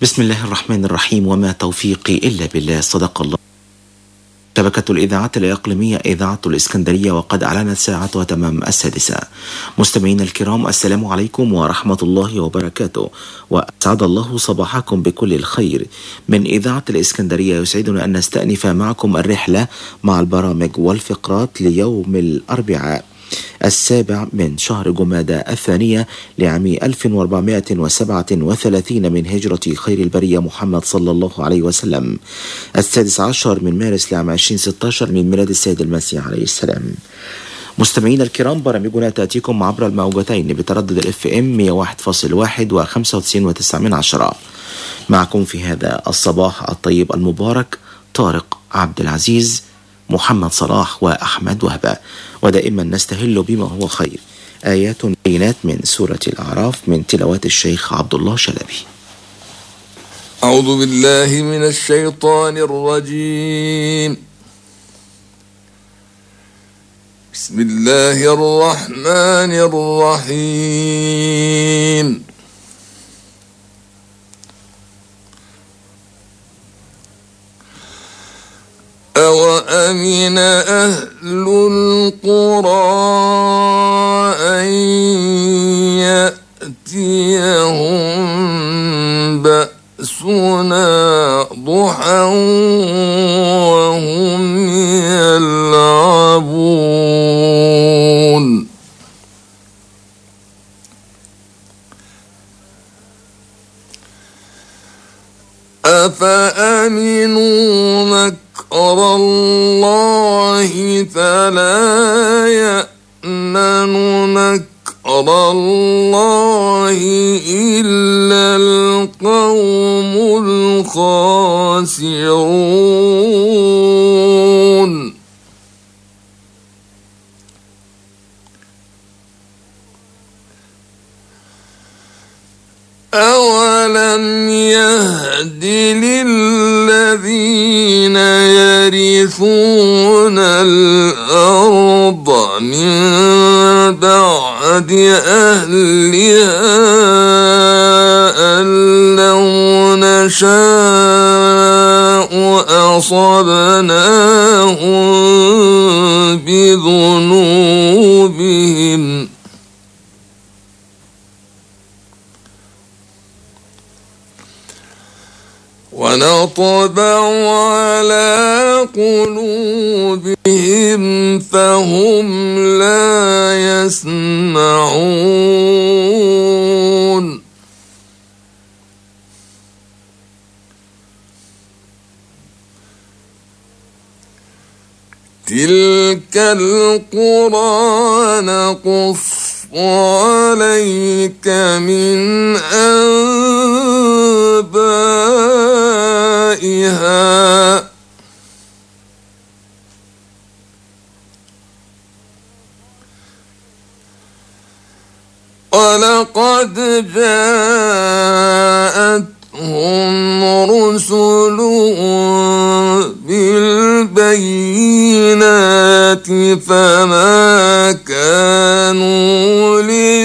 بسم الله الرحمن الرحيم وما توفيقي إلا بالله صدق الله شبكة الإذاعات الإقليمية إذاعة الإسكندرية وقد أعلنت ساعتها تمام السادسة مستمعينا الكرام السلام عليكم ورحمة الله وبركاته وأسعد الله صباحكم بكل الخير من إذاعة الإسكندرية يسعدنا أن نستأنف معكم الرحلة مع البرامج والفقرات ليوم الأربعاء السابع من شهر جمادى الثانية لعام 1437 من هجرة خير البرية محمد صلى الله عليه وسلم السادس عشر من مارس لعام 2016 من ميلاد السيد المسيح عليه السلام مستمعينا الكرام برامجنا تأتيكم عبر الموجتين بتردد الاف ام 101.1 و 95.9 من عشرة معكم في هذا الصباح الطيب المبارك طارق عبد العزيز محمد صلاح وأحمد وهبة ودائما نستهل بما هو خير آيات بينات من سورة الأعراف من تلاوات الشيخ عبد الله شلبي أعوذ بالله من الشيطان الرجيم بسم الله الرحمن الرحيم أوأمن أهل القرى أن يأتيهم بأسنا ضحى وهم يلعبون أفأمنوا مكة مكر الله فلا يأمن مكر الله إلا القوم الخاسرون أولم يهد للذين يرثون الأرض من بعد أهلها أن لو نشاء أصبناهم بذنوبهم ونطبع على قلوبهم فهم لا يسمعون تلك القرى نقص عليك من أنبائها ولقد جاءتهم رسلهم بالبينات فما كانوا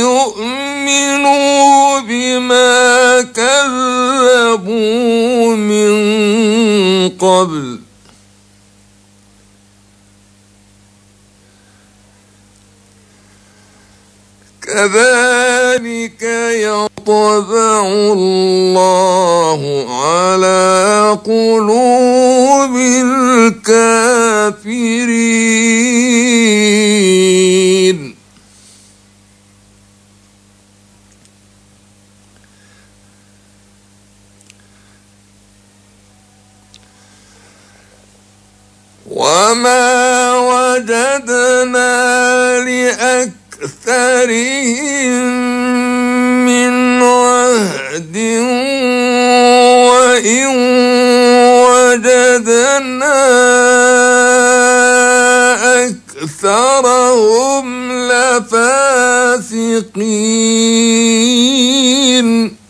ليؤمنوا بما كذبوا من قبل كذلك يطبع الله على قلوب الكافرين وما وجدنا لأكثرهم من عهد وإن وجدنا أكثرهم لفاسقين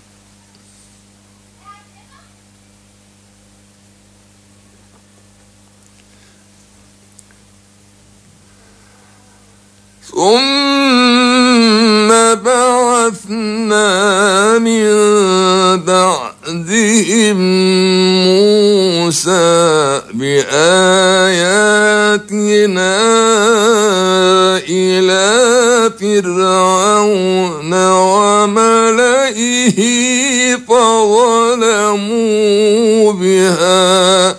ثم بعثنا من بعدهم بآياتنا إلى فرعون وملئه فظلموا بها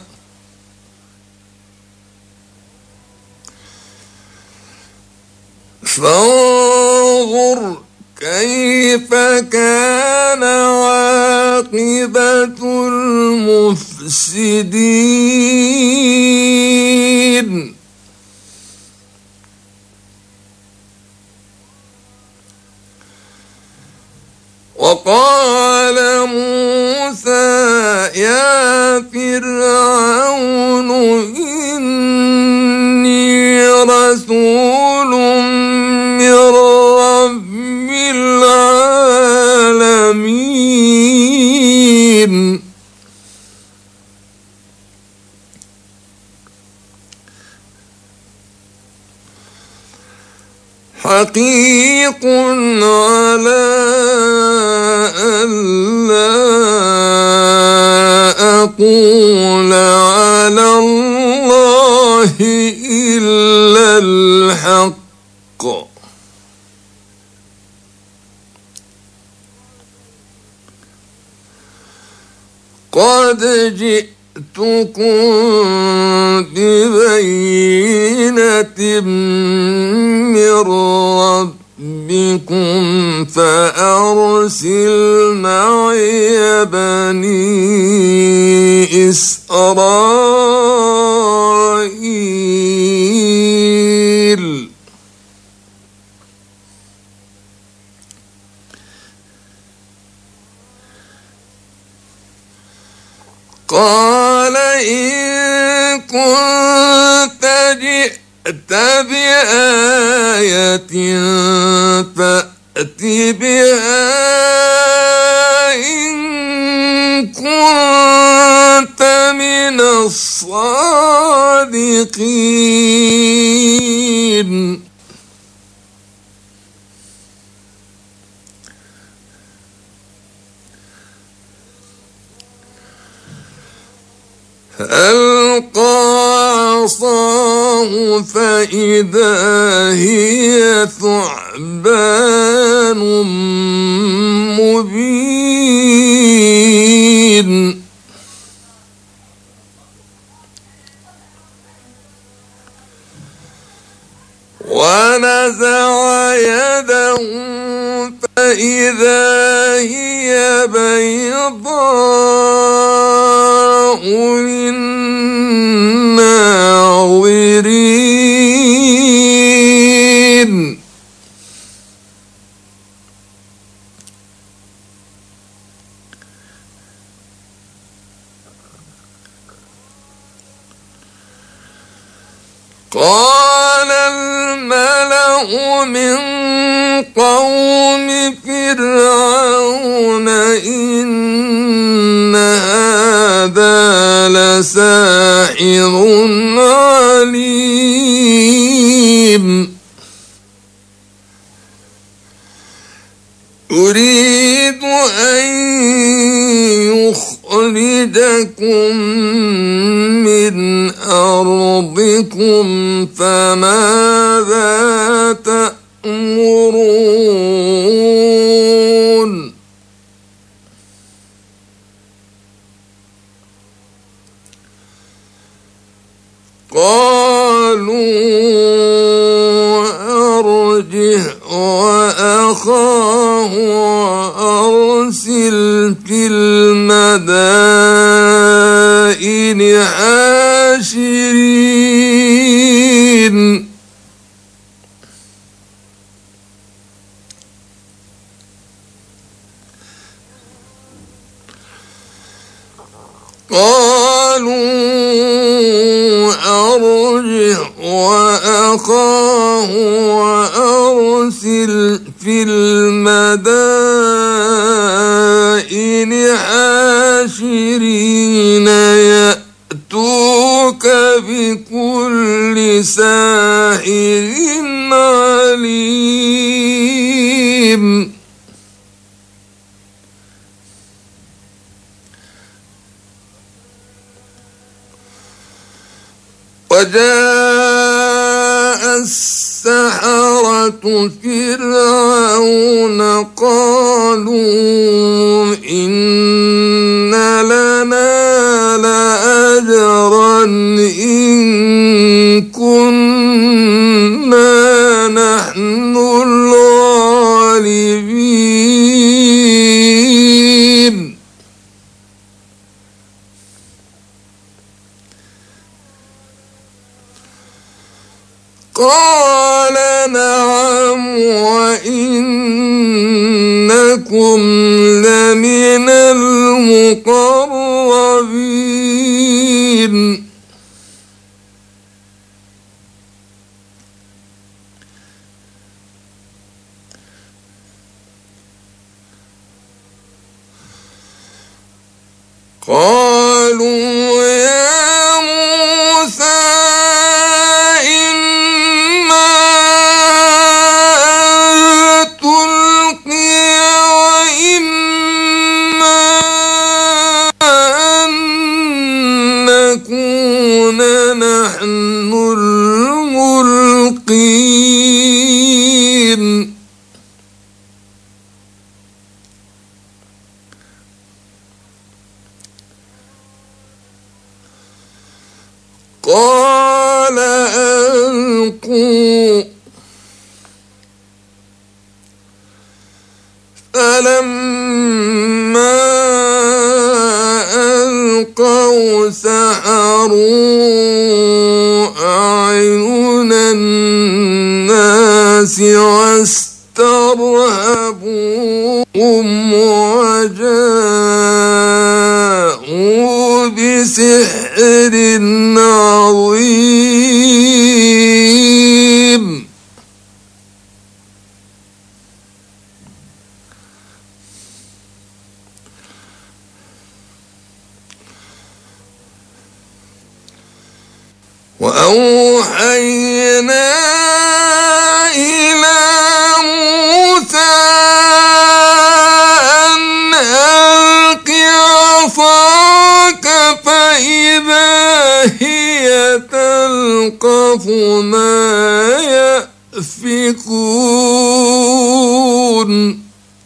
فانظر كيف كان عاقبة المفسدين وقال موسى يا فرعون إني رسول من رب العالمين حقيق على ألا أقول على الله إلا الحق قد جئتكم ببينة من ربكم فأرسل معي بني إسرائيل قال إن كنت جئت بآية فأت بها إن كنت من الصادقين ألقى عصاه فإذا هي ثعبان مبين ونزع يده فإذا هي بيضاء للناظرين قال الملأ من قوم فرعون إن هذا لساحر عليم يريد أن يخرجكم من أرضكم فماذا تأمرون قالوا أرجه وأخاه وأرسل في المدائن حاشرين قالوا أرجع وأخاه وأرسل في المدائن حاشرين يأتوك بكل ساحر عليم وجاء فرعون قالوا إن لنا لأجرا إن كنا نحن الغالبين قال نعم وإنكم لمن المقربين قالوا يا موسى إما أن تلقي وإما أن نكون نحن الملقين قال ألقوا فلما ألقوا سحروا أعين الناس واسترهبوهم وجاءوا بسحر عظيم وأوحينا إلى موسى أن ألق عصاك فإذا هي تلقف ما يأفكون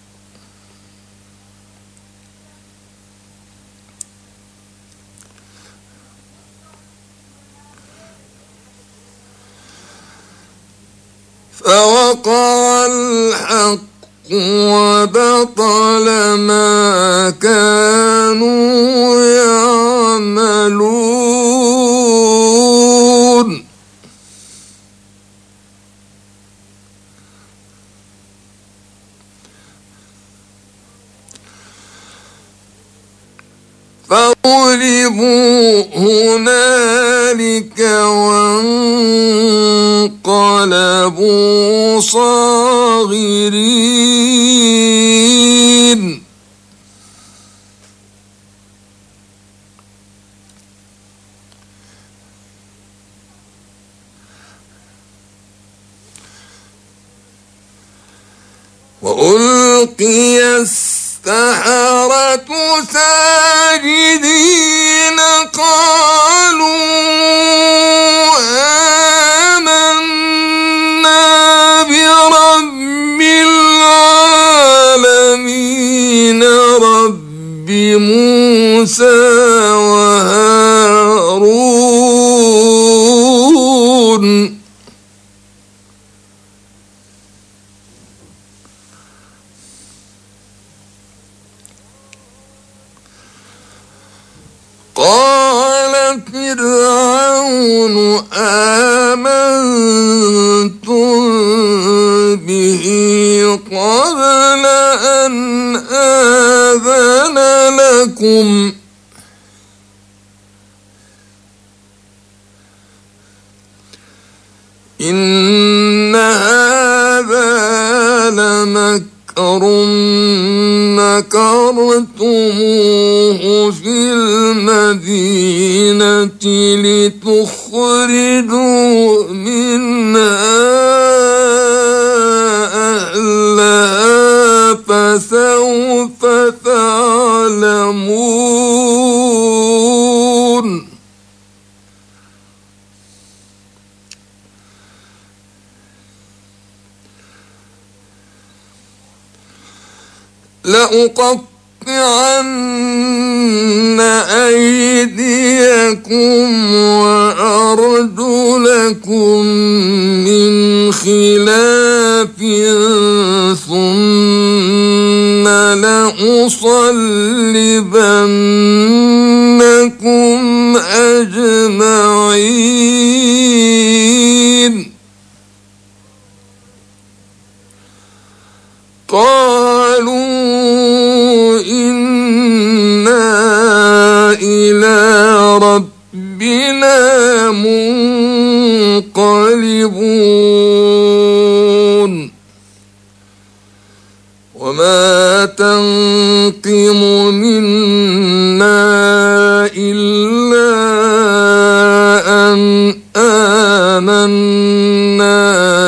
فوقع الحق وبطل ما كانوا يعملون فغلبوا هنالك وانقلبوا صاغرين وألقي السحرة ساجدين قالوا آمنا برب العالمين رب موسى وهارون قال فرعون آمنتم به قبل أن آذن لكم إن هذا لمكر مكرتموه في المدينة لتخرجوا منها أهلها فسوف تعلمون لأقطعن أيديكم وأرجلكم من خلاف ثم لأصلبنكم أجمعين قالوا إنا إلى ربنا منقلبون وما تنقم منا إلا أن آمنا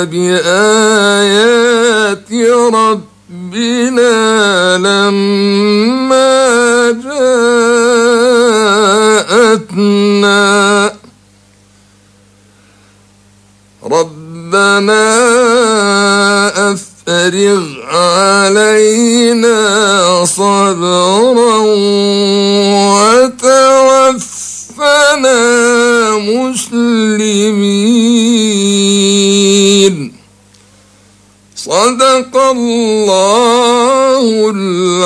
بآيات ربنا لما جاءتنا ربنا أفرغ علينا صبرا وتوفنا مسلمين صدق الله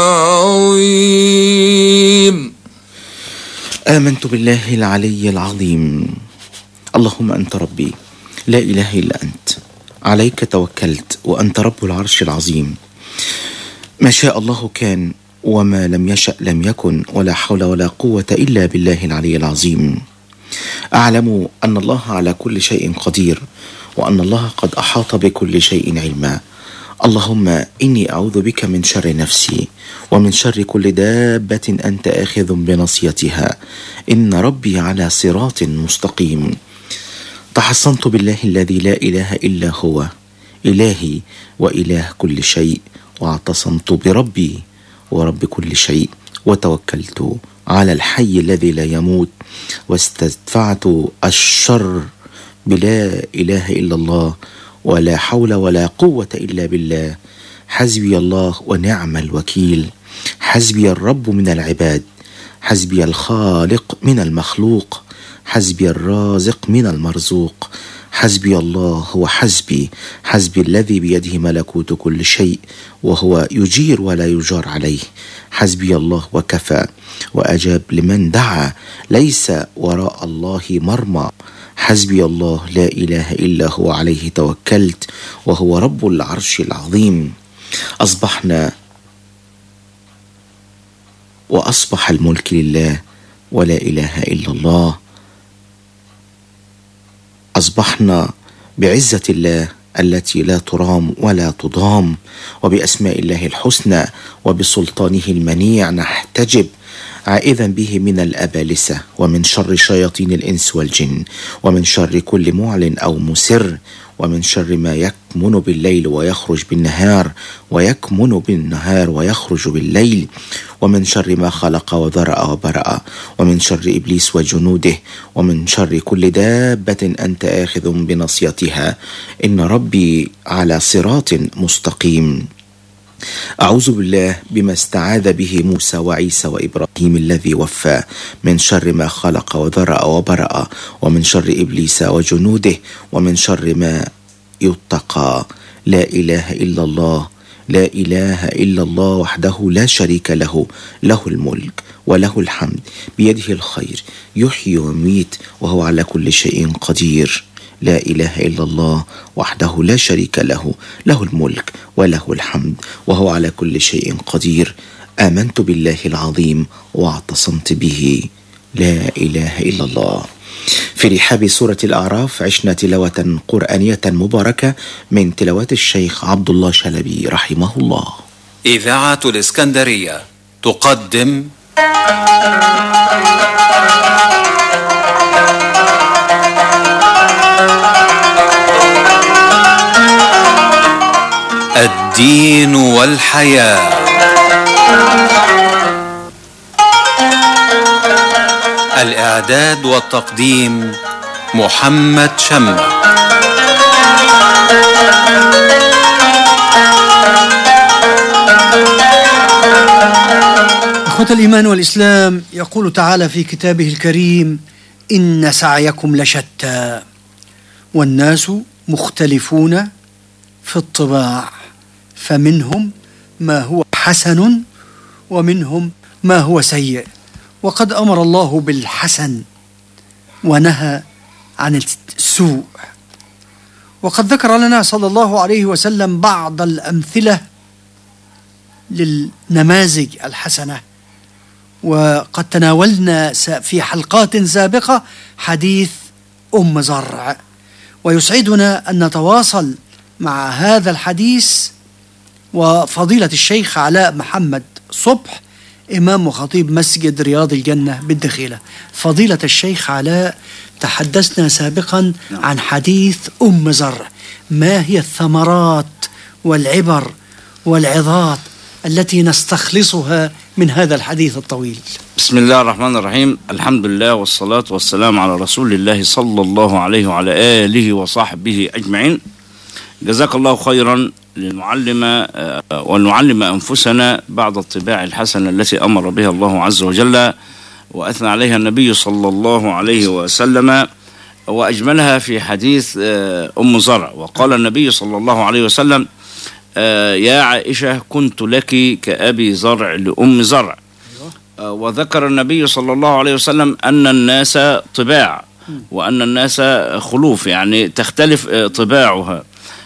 العظيم آمنت بالله العلي العظيم اللهم أنت ربي لا إله إلا أنت عليك توكلت وأنت رب العرش العظيم ما شاء الله كان وما لم يشأ لم يكن ولا حول ولا قوة إلا بالله العلي العظيم أعلم أن الله على كل شيء قدير وأن الله قد أحاط بكل شيء علما اللهم إني أعوذ بك من شر نفسي ومن شر كل دابة أنت آخذ بنصيتها إن ربي على صراط مستقيم تحصنت بالله الذي لا إله إلا هو إلهي وإله كل شيء واعتصمت بربي ورب كل شيء وتوكلت على الحي الذي لا يموت واستدفعت الشر بلا إله إلا الله ولا حول ولا قوة إلا بالله حسبي الله ونعم الوكيل حسبي الرب من العباد حسبي الخالق من المخلوق حسبي الرازق من المرزوق حسبي الله هو حسبي حسبي الذي بيده ملكوت كل شيء وهو يجير ولا يجار عليه حسبي الله وكفى واجاب لمن دعا ليس وراء الله مرمى حسبي الله لا اله الا هو عليه توكلت وهو رب العرش العظيم اصبحنا واصبح الملك لله ولا اله الا الله اصبحنا بعزه الله التي لا ترام ولا تضام وباسماء الله الحسنى وبسلطانه المنيع نحتجب عائذا به من الابالسه ومن شر شياطين الانس والجن ومن شر كل معلن او مسر ومن شر ما يكمن بالليل ويخرج بالنهار ويكمن بالنهار ويخرج بالليل ومن شر ما خلق وذرأ وبرأ ومن شر إبليس وجنوده ومن شر كل دابة أنت آخذ بنصيتها إن ربي على صراط مستقيم أعوذ بالله بما استعاذ به موسى وعيسى وإبراهيم الذي وفى من شر ما خلق وذرأ وبرأ ومن شر إبليس وجنوده ومن شر ما يتقى لا إله إلا الله لا إله إلا الله وحده لا شريك له له الملك وله الحمد بيده الخير يحيي ويميت وهو على كل شيء قدير لا اله الا الله وحده لا شريك له له الملك وله الحمد وهو على كل شيء قدير امنت بالله العظيم واعتصمت به لا اله الا الله في رحاب سورة الأعراف عشنا تلاوة قرآنية مباركة من تلاوات الشيخ عبد الله شلبي رحمه الله إذاعة الإسكندرية تقدم الدين والحياة الإعداد والتقديم محمد شمة إخوة الإيمان والإسلام يقول تعالى في كتابه الكريم إن سعيكم لشتى والناس مختلفون في الطباع فمنهم ما هو حسن ومنهم ما هو سيء وقد أمر الله بالحسن ونهى عن السوء وقد ذكر لنا صلى الله عليه وسلم بعض الأمثلة للنماذج الحسنة وقد تناولنا س- في حلقات سابقة حديث أم زرع ويسعدنا أن نتواصل مع هذا الحديث وفضيلة الشيخ علاء محمد صبح إمام وخطيب مسجد رياض الجنة بالدخيلة فضيلة الشيخ علاء تحدثنا سابقا عن حديث أم زرع ما هي الثمرات والعبر والعظات التي نستخلصها من هذا الحديث الطويل بسم الله الرحمن الرحيم الحمد لله والصلاة والسلام على رسول الله صلى الله عليه وعلى آله وصحبه أجمعين جزاك الله خيرا لنعلم آه، ونعلم أنفسنا بعض الطباع الحسنة التي أمر بها الله عز وجل وأثنى عليها النبي صلى الله عليه وسلم وأجملها في حديث آه، أم زرع وقال النبي صلى الله عليه وسلم آه، يا عائشة كنت لك كأبي زرع لأم زرع آه، وذكر النبي صلى الله عليه وسلم أن الناس طباع وأن الناس خلوف يعني تختلف آه، طباعها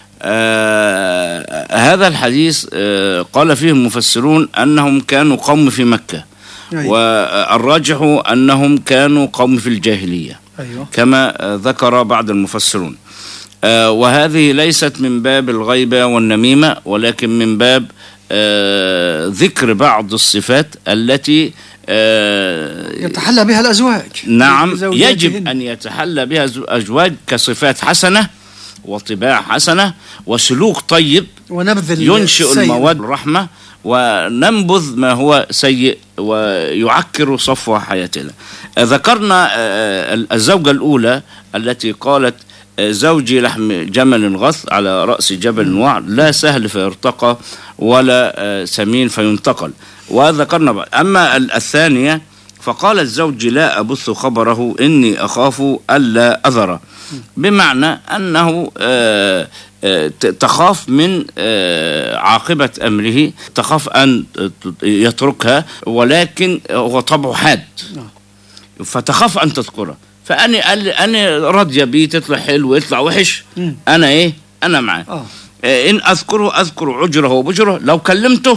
آه هذا الحديث آه قال فيه المفسرون أنهم كانوا قوم في مكة أيوة. والراجح أنهم كانوا قوم في الجاهلية أيوه كما آه، ذكر بعض المفسرون آه، وهذه ليست من باب الغيبة والنميمة ولكن من باب آه، ذكر بعض الصفات التي آه، يتحلى بها الأزواج نعم زوجاتهن. يجب أن يتحلى بها ز- أزواج كصفات حسنة وطباع حسنة وسلوك طيب ونبذ ينشئ السيء. المواد الرحمة وننبذ ما هو سيء ويعكر صفو حياتنا ذكرنا آه، الزوجة الأولى التي قالت آه، زوجي لحم جمل غث على رأس جبل وعر لا سهل فيرتقى ولا آه، سمين فينتقل وذكرنا بقى. أما ال- الثانية فقال الزوج لا أبث خبره إني أخاف ألا أذره بمعنى أنه آه، آه، ت- تخاف من آه، عاقبة أمره تخاف أن ت- يتركها ولكن هو طبعه حاد فتخاف أن تذكره فأنا قال أنا راضية بيه تطلع حلو يطلع وحش مم. أنا إيه أنا معاه آه. آه، إن أذكره أذكر عجره وبجره لو كلمته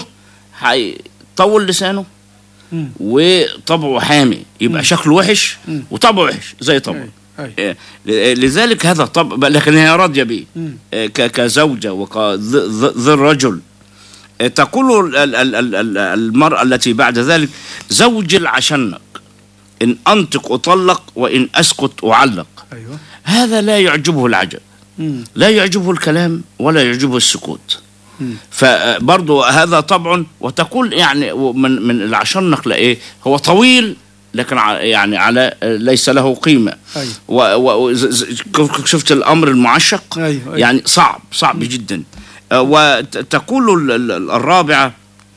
هيطول لسانه مم. وطبعه حامي يبقى شكله وحش وطبعه وحش زي طبعه أي. آه، ل- لذلك هذا طبع لكن هي راضيه بيه مم. آه، ك- كزوجه وكذي الرجل آه، تقول ال- ال- ال- ال- المرأة التي بعد ذلك زوجي العشنق إن أنطق أطلق وإن أسكت أعلق أيوه هذا لا يعجبه العجب مم. لا يعجبه الكلام ولا يعجبه السكوت فبرضه هذا طبع وتقول يعني من من العشنق لايه هو طويل لكن ع- يعني على ليس له قيمه أيوة. و- و- ز- ز- شفت الامر المعشق أيوة، أيوة. يعني صعب صعب جدا آه، وتقول ال- ال- الرابعه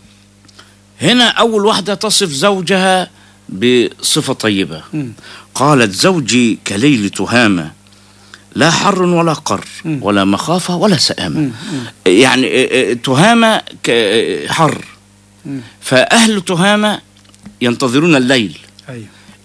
هنا اول واحده تصف زوجها بصفه طيبه قالت زوجي كليل تهامه لا حر ولا قر ولا مخافة ولا سآمة يعني آه، آه، تهامة ك- آه، حر فأهل تهامة ينتظرون الليل أيوه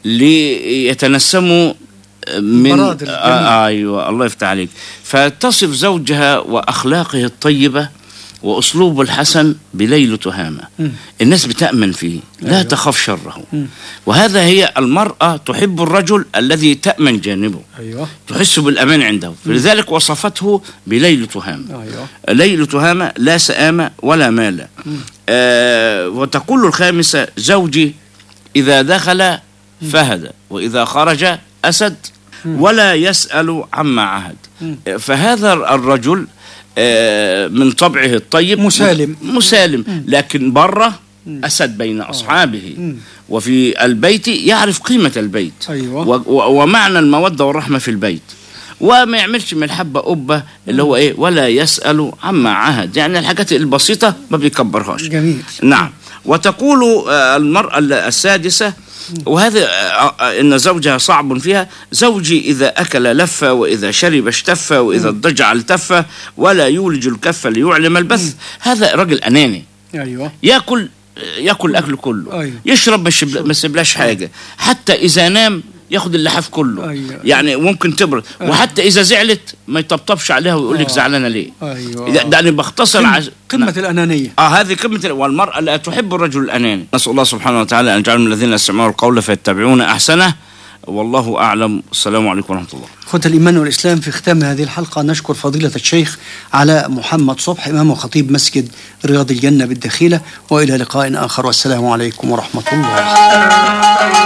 ليتنسموا من البراد الجميل. آه ايوه الله يفتح عليك فتصف زوجها واخلاقه الطيبه واسلوبه الحسن بليل تهامه الناس بتامن فيه لا تخاف شره وهذا هي المراه تحب الرجل الذي تامن جانبه أيوه تحس بالامان عنده فلذلك وصفته بليل تهامه أيوه ليل تهامة لا سآمة ولا مال آه وتقول الخامسة زوجي إذا دخل فهد وإذا خرج أسد ولا يسأل عما عهد آه، فهذا الرجل آه من طبعه الطيب مسالم. مسالم لكن بره أسد بين أصحابه وفي البيت يعرف قيمة البيت أيوة. و- و- ومعنى المودة والرحمة في البيت وما يعملش من الحبة قبة اللي هو ايه ولا يسأل عما عهد يعني الحاجات البسيطة ما بيكبرهاش جميل. نعم وتقول آه، المرأة السادسة وهذا آه، آه، إن زوجها صعب فيها زوجي إذا أكل لف وإذا شرب اشتف وإذا اضطجع التف ولا يولج الكف ليعلم البث هذا رجل أناني ايوه ياكل ياكل الاكل كله أيوة. يشرب ما يشرب- ما يسيبلاش حاجه حتى اذا نام ياخد اللحاف كله أيوة. يعني ممكن تبرد وحتى اذا زعلت ما يطبطبش عليها ويقول لك آه. زعلانه ليه ايوه ده ده انا بختصر عز... قمه الانانيه اه هذه قمه ال- والمراه لا تحب الرجل الاناني نسال الله سبحانه وتعالى ان يجعل من الذين يستمعون القول فيتبعون احسنه والله اعلم السلام عليكم ورحمه الله اخوة الإيمان والإسلام في ختام هذه الحلقة نشكر فضيلة الشيخ علاء محمد صبح إمام وخطيب مسجد رياض الجنة بالدخيلة وإلى لقاء آخر والسلام عليكم ورحمة الله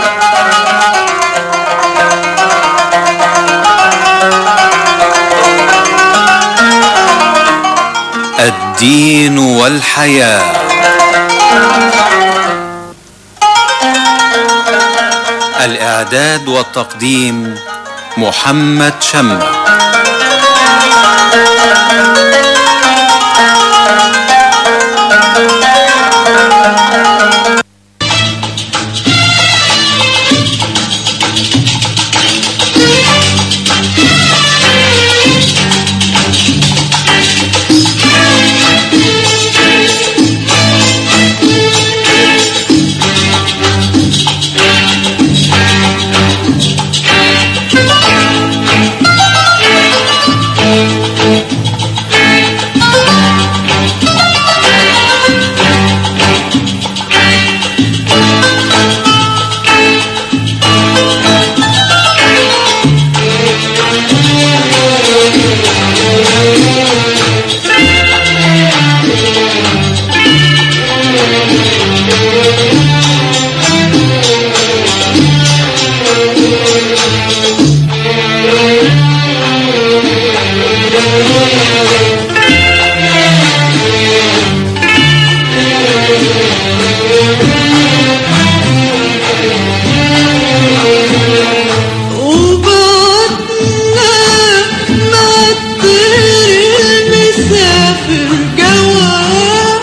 الدين والحياة الإعداد والتقديم محمد شمع وبعدنا مع الطير المسافر جواب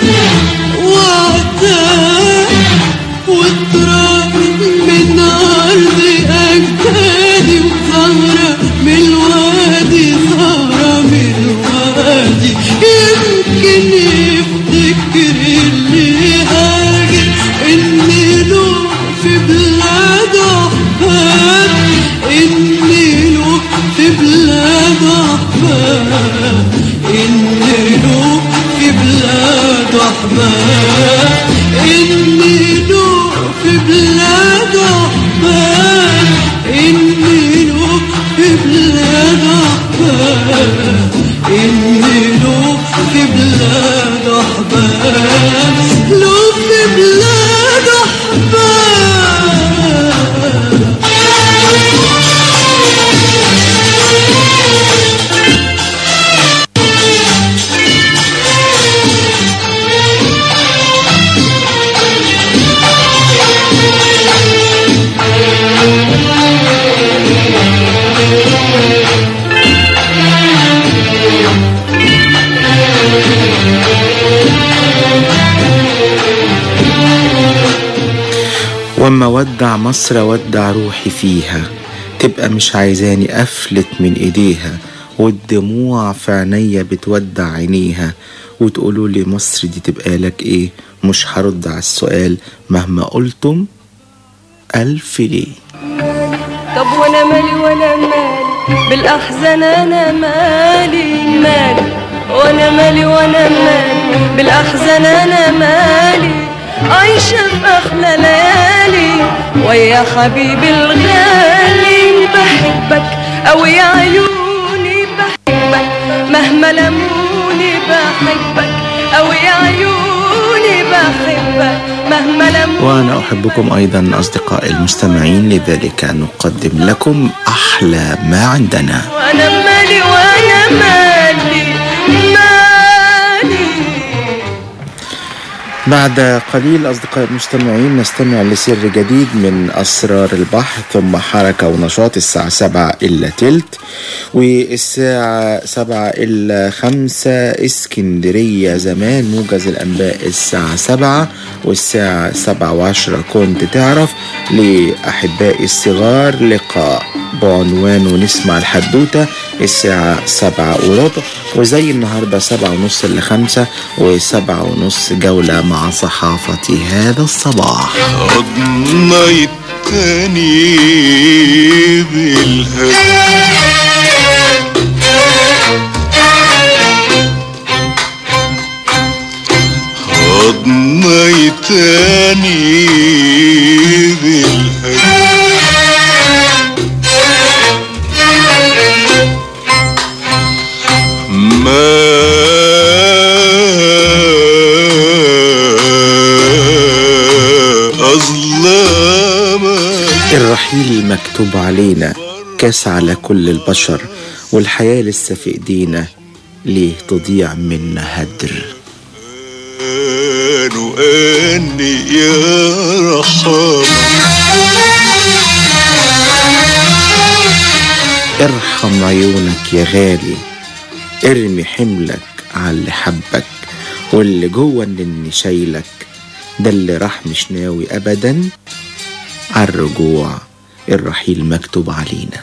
وعتاب وتراب من أرض أجدادي وثغرة من الوادي ثغرة من الوادي يمكن يفتكر اللي هاجر إني له في بلاد أحباب إني له في بلاد أحباب إني له في بلاد أحباب إني له في بلاد أحباب إني له في بلاد أحباب إني له في بلاد أحباب له في بلاد أحباب واما ودع مصر ودع روحي فيها تبقى مش عايزاني افلت من ايديها والدموع في عينيا بتودع عينيها وتقولوا لي مصر دي تبقى لك ايه مش هرد على السؤال مهما قلتم الف ليه طب وانا مالي وانا مالي بالاحزان انا مالي مالي وانا مالي وانا مالي بالاحزان انا مالي عايشة في احلى ليالي ويا حبيبي الغالي بحبك او يا عيوني بحبك مهما لموني بحبك او يا عيوني بحبك مهما لموني وانا احبكم ايضا اصدقائي المستمعين لذلك نقدم لكم احلى ما عندنا وانا مالي وانا مالي مالي بعد قليل أصدقائي المستمعين نستمع لسر جديد من أسرار البحر ثم حركة ونشاط الساعة سبعة إلا تلت والساعة سبعة إلا خمسة اسكندرية زمان موجز الأنباء الساعة سبعة والساعة سبعة وعشرة كنت تعرف لأحبائي الصغار لقاء بعنوان نسمع الحدوتة الساعة سبعة وربع وزي النهاردة سبعة ونص لخمسة وسبعة ونص جولة مع صحافة هذا الصباح حضنا التاني بالهدى حضنا التاني بالهدى ما أظلمك الرحيل مكتوب علينا كاس على كل البشر والحياة لسه في ايدينا ليه تضيع منا هدر كانوا أني يا رحم ارحم عيونك يا غالي ارمي حملك على اللي حبك واللي جوه اللي شايلك ده اللي راح مش ناوي ابدا عالرجوع الرحيل مكتوب علينا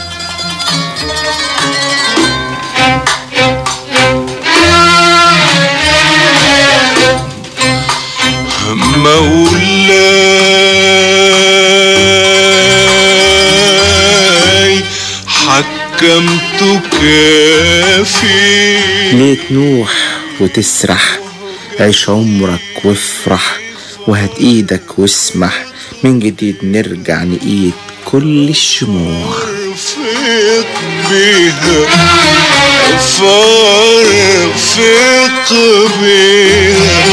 مولاي حكمت كافي ليه تنوح وتسرح عيش عمرك وافرح وهات ايدك واسمح من جديد نرجع نقيد كل الشموع فرفق بها فرفق بها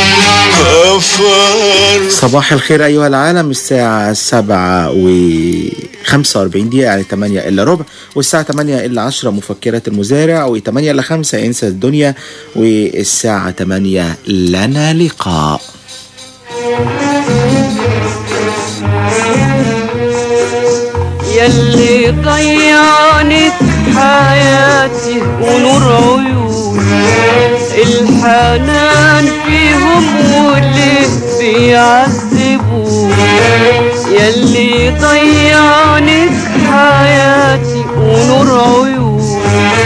فرفق صباح الخير أيها العالم الساعة سبعة و 45 دقيقة يعني 8 إلا ربع والساعة 8 إلا 10 مفكرة المزارع و8 إلا 5 انسى الدنيا والساعة 8 لنا لقاء يلي ضيعني في حياتي ونور عيوني الحنان فيهم واللي بيعذبوني يلي ضيعني في حياتي ونور عيوني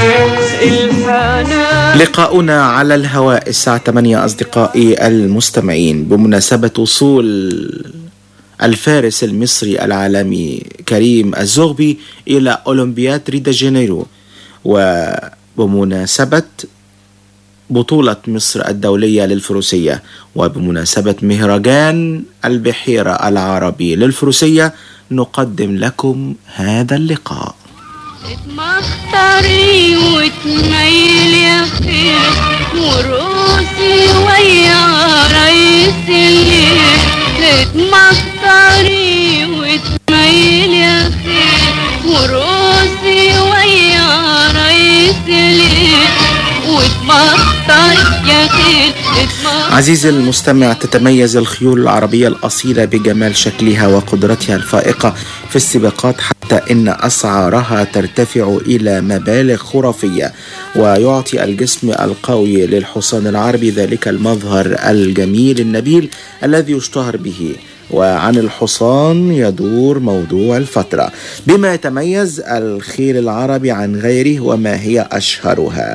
الحنان لقاؤنا على الهواء الساعة 8 أصدقائي المستمعين بمناسبة وصول الفارس المصري العالمي كريم الزغبي إلى أولمبياد ريو دي جانيرو وبمناسبة بطولة مصر الدولية للفروسية وبمناسبة مهرجان البحيرة العربي للفروسية نقدم لكم هذا اللقاء اتمختري وتميل يا خير ورقصي ويا رئيس الليل اتمختري وتميل يا خير ورقصي ويا رئيس الليل واتمختري يا خير اتمختري عزيزي المستمع تتميز الخيول العربية الأصيلة بجمال شكلها وقدرتها الفائقة في السباقات حتى إن أسعارها ترتفع إلى مبالغ خرافية ويعطي الجسم القوي للحصان العربي ذلك المظهر الجميل النبيل الذي يشتهر به وعن الحصان يدور موضوع الفترة بما يتميز الخيل العربي عن غيره وما هي أشهرها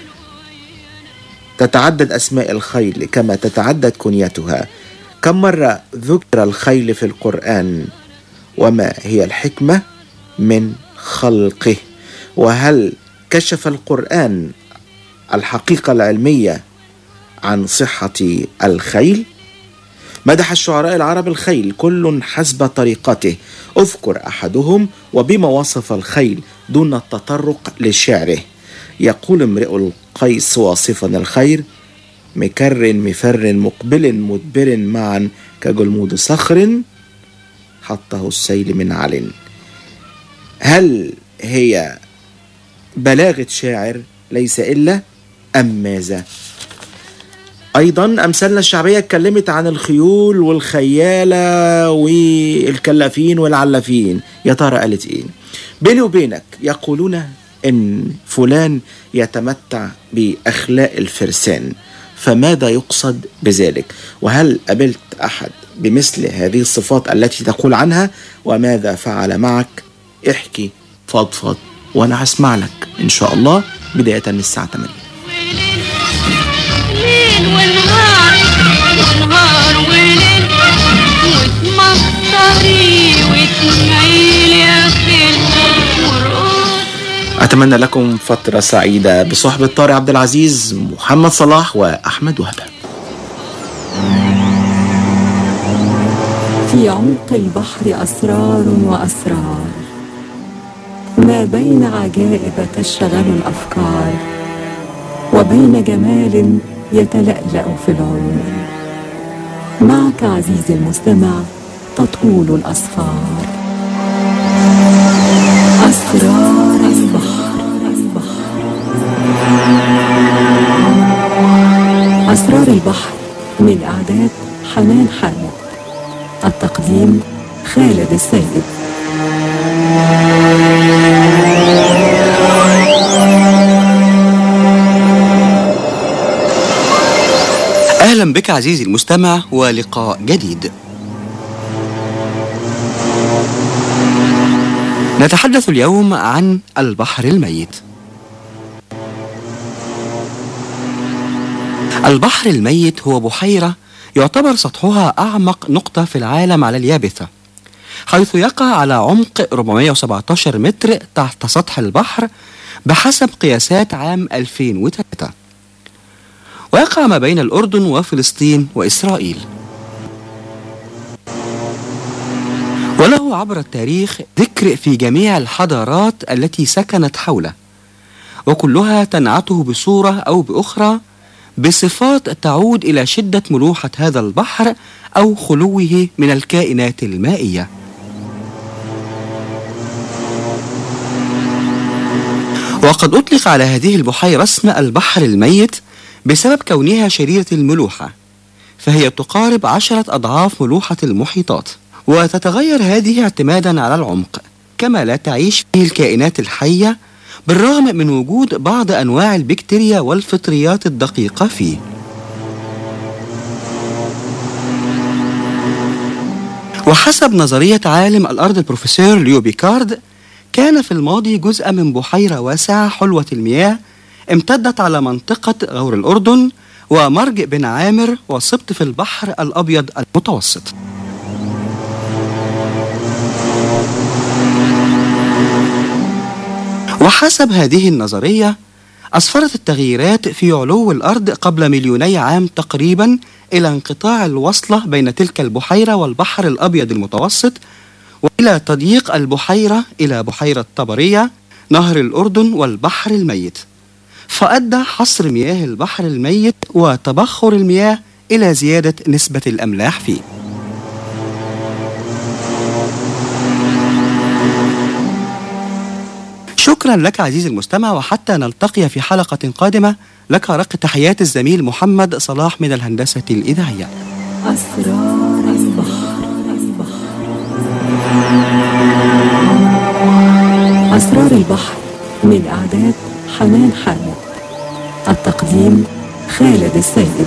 تتعدد أسماء الخيل كما تتعدد كنيتها كم مرة ذكر الخيل في القرآن وما هي الحكمة من خلقه وهل كشف القرآن الحقيقة العلمية عن صحة الخيل مدح الشعراء العرب الخيل كل حسب طريقته اذكر احدهم وبما وصف الخيل دون التطرق لشعره يقول امرئ القيس واصفا الخير مكر مفر مقبل مدبر معا كجلمود صخر حطه السيل من عل هل هي بلاغة شاعر ليس إلا أم ماذا أيضا أمثالنا الشعبية اتكلمت عن الخيول والخيالة والكلافين والعلافين يا ترى قالت إيه بيني وبينك يقولون إن فلان يتمتع بأخلاق الفرسان فماذا يقصد بذلك وهل قابلت أحد بمثل هذه الصفات التي تقول عنها وماذا فعل معك احكي فضفض وأنا هسمع لك إن شاء الله بداية من الساعة 8 ليل ونهار ونهار وليل وتمخطري وتميل يا خيل ورقص أتمنى لكم فترة سعيدة بصحبة طارق عبد العزيز محمد صلاح وأحمد وهبة في عمق البحر أسرار وأسرار ما بين عجائب تشغل الأفكار وبين جمال يتلألأ في العيون معك عزيزي المستمع تطول الأسفار أسرار البحر أسرار البحر من إعداد حنان حامد التقديم خالد السيد أهلا بك عزيزي المستمع ولقاء جديد نتحدث اليوم عن البحر الميت البحر الميت هو بحيرة يعتبر سطحها أعمق نقطة في العالم على اليابسة حيث يقع على عمق 417 متر تحت سطح البحر بحسب قياسات عام 2003 ويقع ما بين الأردن وفلسطين وإسرائيل وله عبر التاريخ ذكر في جميع الحضارات التي سكنت حوله وكلها تنعته بصورة أو بأخرى بصفات تعود إلى شدة ملوحة هذا البحر أو خلوه من الكائنات المائية وقد أطلق على هذه البحيرة اسم البحر الميت بسبب كونها شديدة الملوحة فهي تقارب عشرة أضعاف ملوحة المحيطات وتتغير هذه اعتمادا على العمق كما لا تعيش فيه الكائنات الحية بالرغم من وجود بعض أنواع البكتيريا والفطريات الدقيقة فيه وحسب نظرية عالم الأرض البروفيسور ليو بيكارد كان في الماضي جزء من بحيرة واسعة حلوة المياه امتدت على منطقة غور الأردن ومرج بن عامر وسبط في البحر الأبيض المتوسط وحسب هذه النظرية أسفرت التغييرات في علو الأرض قبل مليوني عام تقريبا إلى انقطاع الوصلة بين تلك البحيرة والبحر الأبيض المتوسط وإلى تضييق البحيرة إلى بحيرة طبرية نهر الأردن والبحر الميت فأدى حصر مياه البحر الميت وتبخر المياه إلى زيادة نسبة الأملاح فيه شكرا لك عزيزي المستمع وحتى نلتقي في حلقة قادمة لك رق تحيات الزميل محمد صلاح من الهندسة الإذاعية أسرار البحر أسرار البحر من إعداد حنان حامد التقديم خالد السيد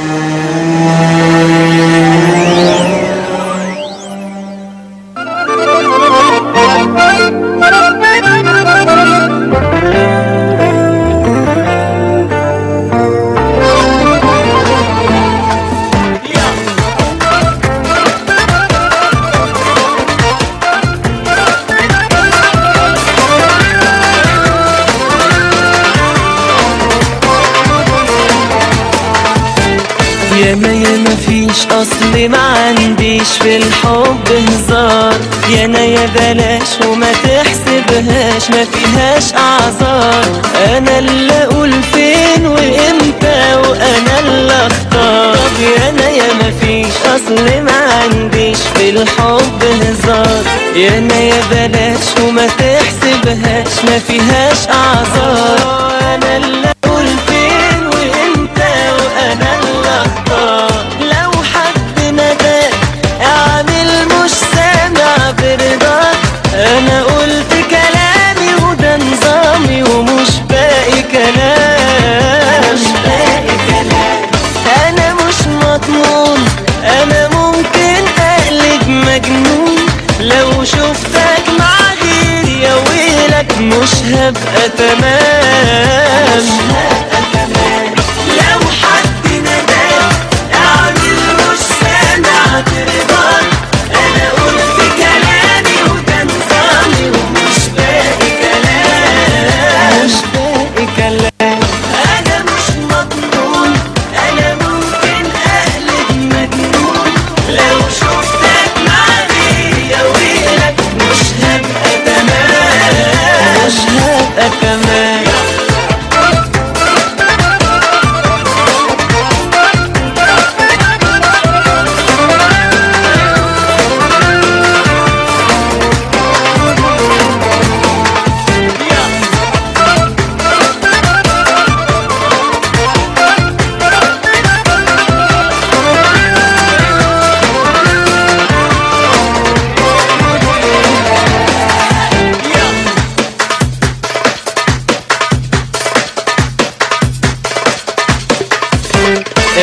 ياما ياما فيش اصل ما عنديش في الحب هزار يانا يا بلاش وما تحسبهاش ما فيهاش اعذار انا اللي اقول فين وامتى وانا اللي اختار طب يانا ياما فيش اصل ما عنديش في الحب هزار يانا يا بلاش وما تحسبهاش ما فيهاش اعذار انا اللي اقول فين وامتى وانا اللي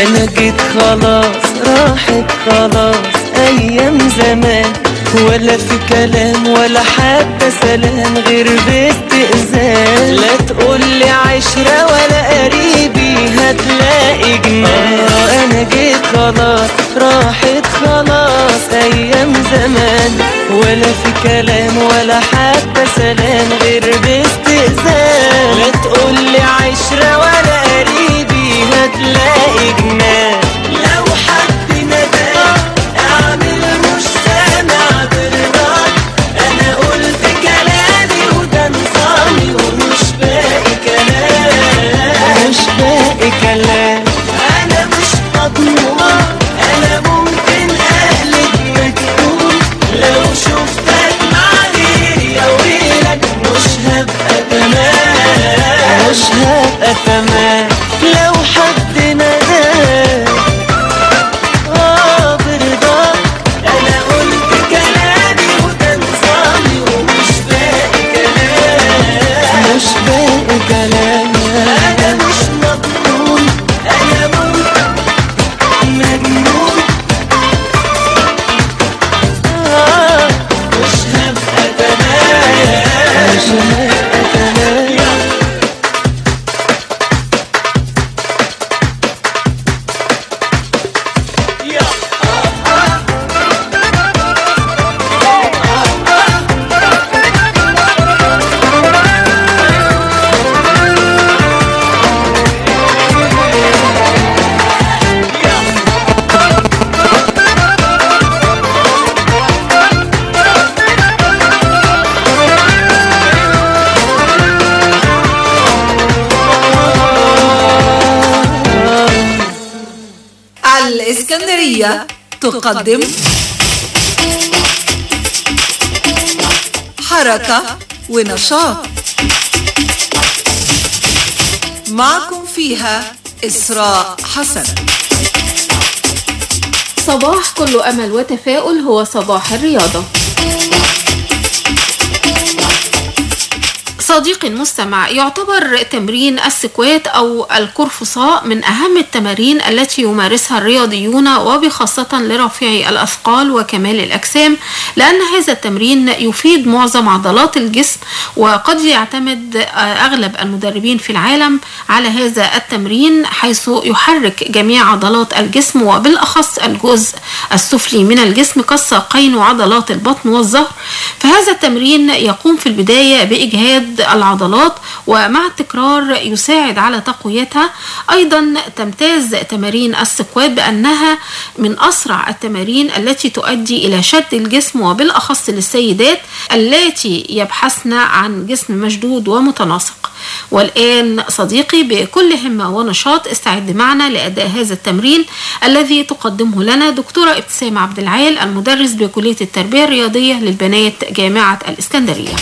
انا جيت خلاص راحت خلاص ايام زمان ولا في كلام ولا حتى سلام غير باستئذان لا تقولي عشرة ولا قريبي هتلاقي جنان انا جيت خلاص راحت خلاص ايام زمان ولا في كلام ولا حتى سلام غير باستئذان لا تقولي عشرة ولا قريبي هتلاقي جنان لو حد نداك اعمل مش سامع برضاك انا قلت كلامي وده نظامي ومش باقي كلام مش باقي كلام انا مش مضمون انا ممكن اقلب مجنون لو شفتك مع غيري يا ويلك مش هبقى تمام مش هبقى تمام لو حد نداك اه برضاك انا قلت كلامي وده نظامي ومش باقي كلام مش باقي كلام انا مش مضمون انا ممكن مجنون آه مش هبقى تمام مش هبقى تمام الإسكندرية تقدم حركة ونشاط معكم فيها إسراء حسن صباح كل أمل وتفاؤل هو صباح الرياضة صديقي المستمع يعتبر تمرين السكوات أو القرفصاء من أهم التمارين التي يمارسها الرياضيون وبخاصة لرافعي الأثقال وكمال الأجسام لأن هذا التمرين يفيد معظم عضلات الجسم وقد يعتمد أغلب المدربين في العالم على هذا التمرين حيث يحرك جميع عضلات الجسم وبالأخص الجزء السفلي من الجسم كالساقين وعضلات البطن والظهر فهذا التمرين يقوم في البداية بإجهاد العضلات ومع التكرار يساعد على تقويتها أيضا تمتاز تمارين السكوات بأنها من أسرع التمارين التي تؤدي إلى شد الجسم وبالأخص للسيدات اللاتي يبحثن عن جسم مشدود ومتناسق والآن صديقي بكل همة ونشاط استعد معنا لأداء هذا التمرين الذي تقدمه لنا دكتورة ابتسام عبد العال المدرس بكلية التربية الرياضية للبنات جامعة الإسكندرية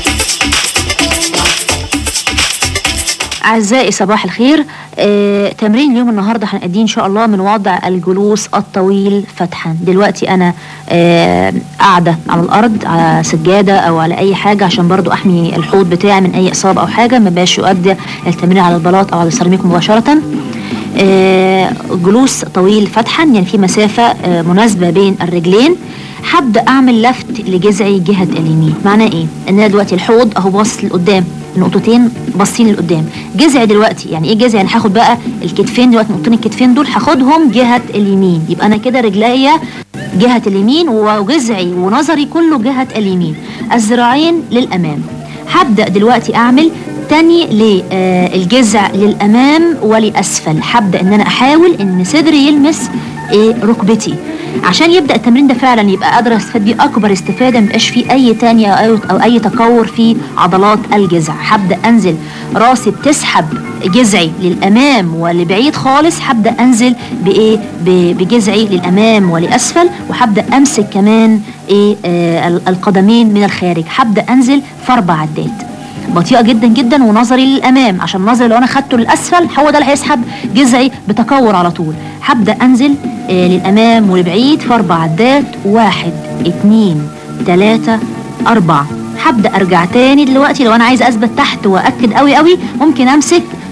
أعزائي صباح الخير آه، تمرين اليوم النهاردة هنأديه إن شاء الله من وضع الجلوس الطويل فتحا دلوقتي أنا آه، قاعدة على الأرض على سجادة أو على أي حاجة عشان برضو أحمي الحوض بتاعي من أي إصابة أو حاجة ما بقاش يؤدي التمرين على البلاط أو على السيراميك مباشرة آه، جلوس طويل فتحا يعني في مسافة آه، مناسبة بين الرجلين هبدا اعمل لفت لجذعي جهه اليمين معناه ايه ان انا دلوقتي الحوض اهو باص لقدام نقطتين باصين لقدام جذعي دلوقتي يعني ايه جذعي انا هاخد بقى الكتفين دلوقتي نقطتين الكتفين دول هاخدهم جهه اليمين يبقى انا كده رجليا جهه اليمين وجذعي ونظري كله جهه اليمين الذراعين للامام هبدا دلوقتي اعمل تاني للجذع للامام ولاسفل هبدا ان انا احاول ان صدري يلمس ايه ركبتي عشان يبدا التمرين ده فعلا يبقى قادر استفاد بيه اكبر استفاده ميبقاش فيه اي تانية او او اي تكور في عضلات الجذع هبدا انزل راسي بتسحب جذعي للامام ولبعيد خالص هبدا انزل بايه ب- بجذعي للامام ولاسفل وهبدا امسك كمان ايه آه ال- القدمين من الخارج هبدا انزل في اربع عدات بطيئه جدا جدا ونظري للامام عشان نظري لو انا خدته للاسفل هو ده اللي هيسحب جذعي بتكور على طول هبدا انزل آه للامام ولبعيد في اربع عدات واحد اتنين تلاته اربعه هبدا ارجع تاني دلوقتي لو انا عايزه اثبت تحت واكد قوي قوي ممكن امسك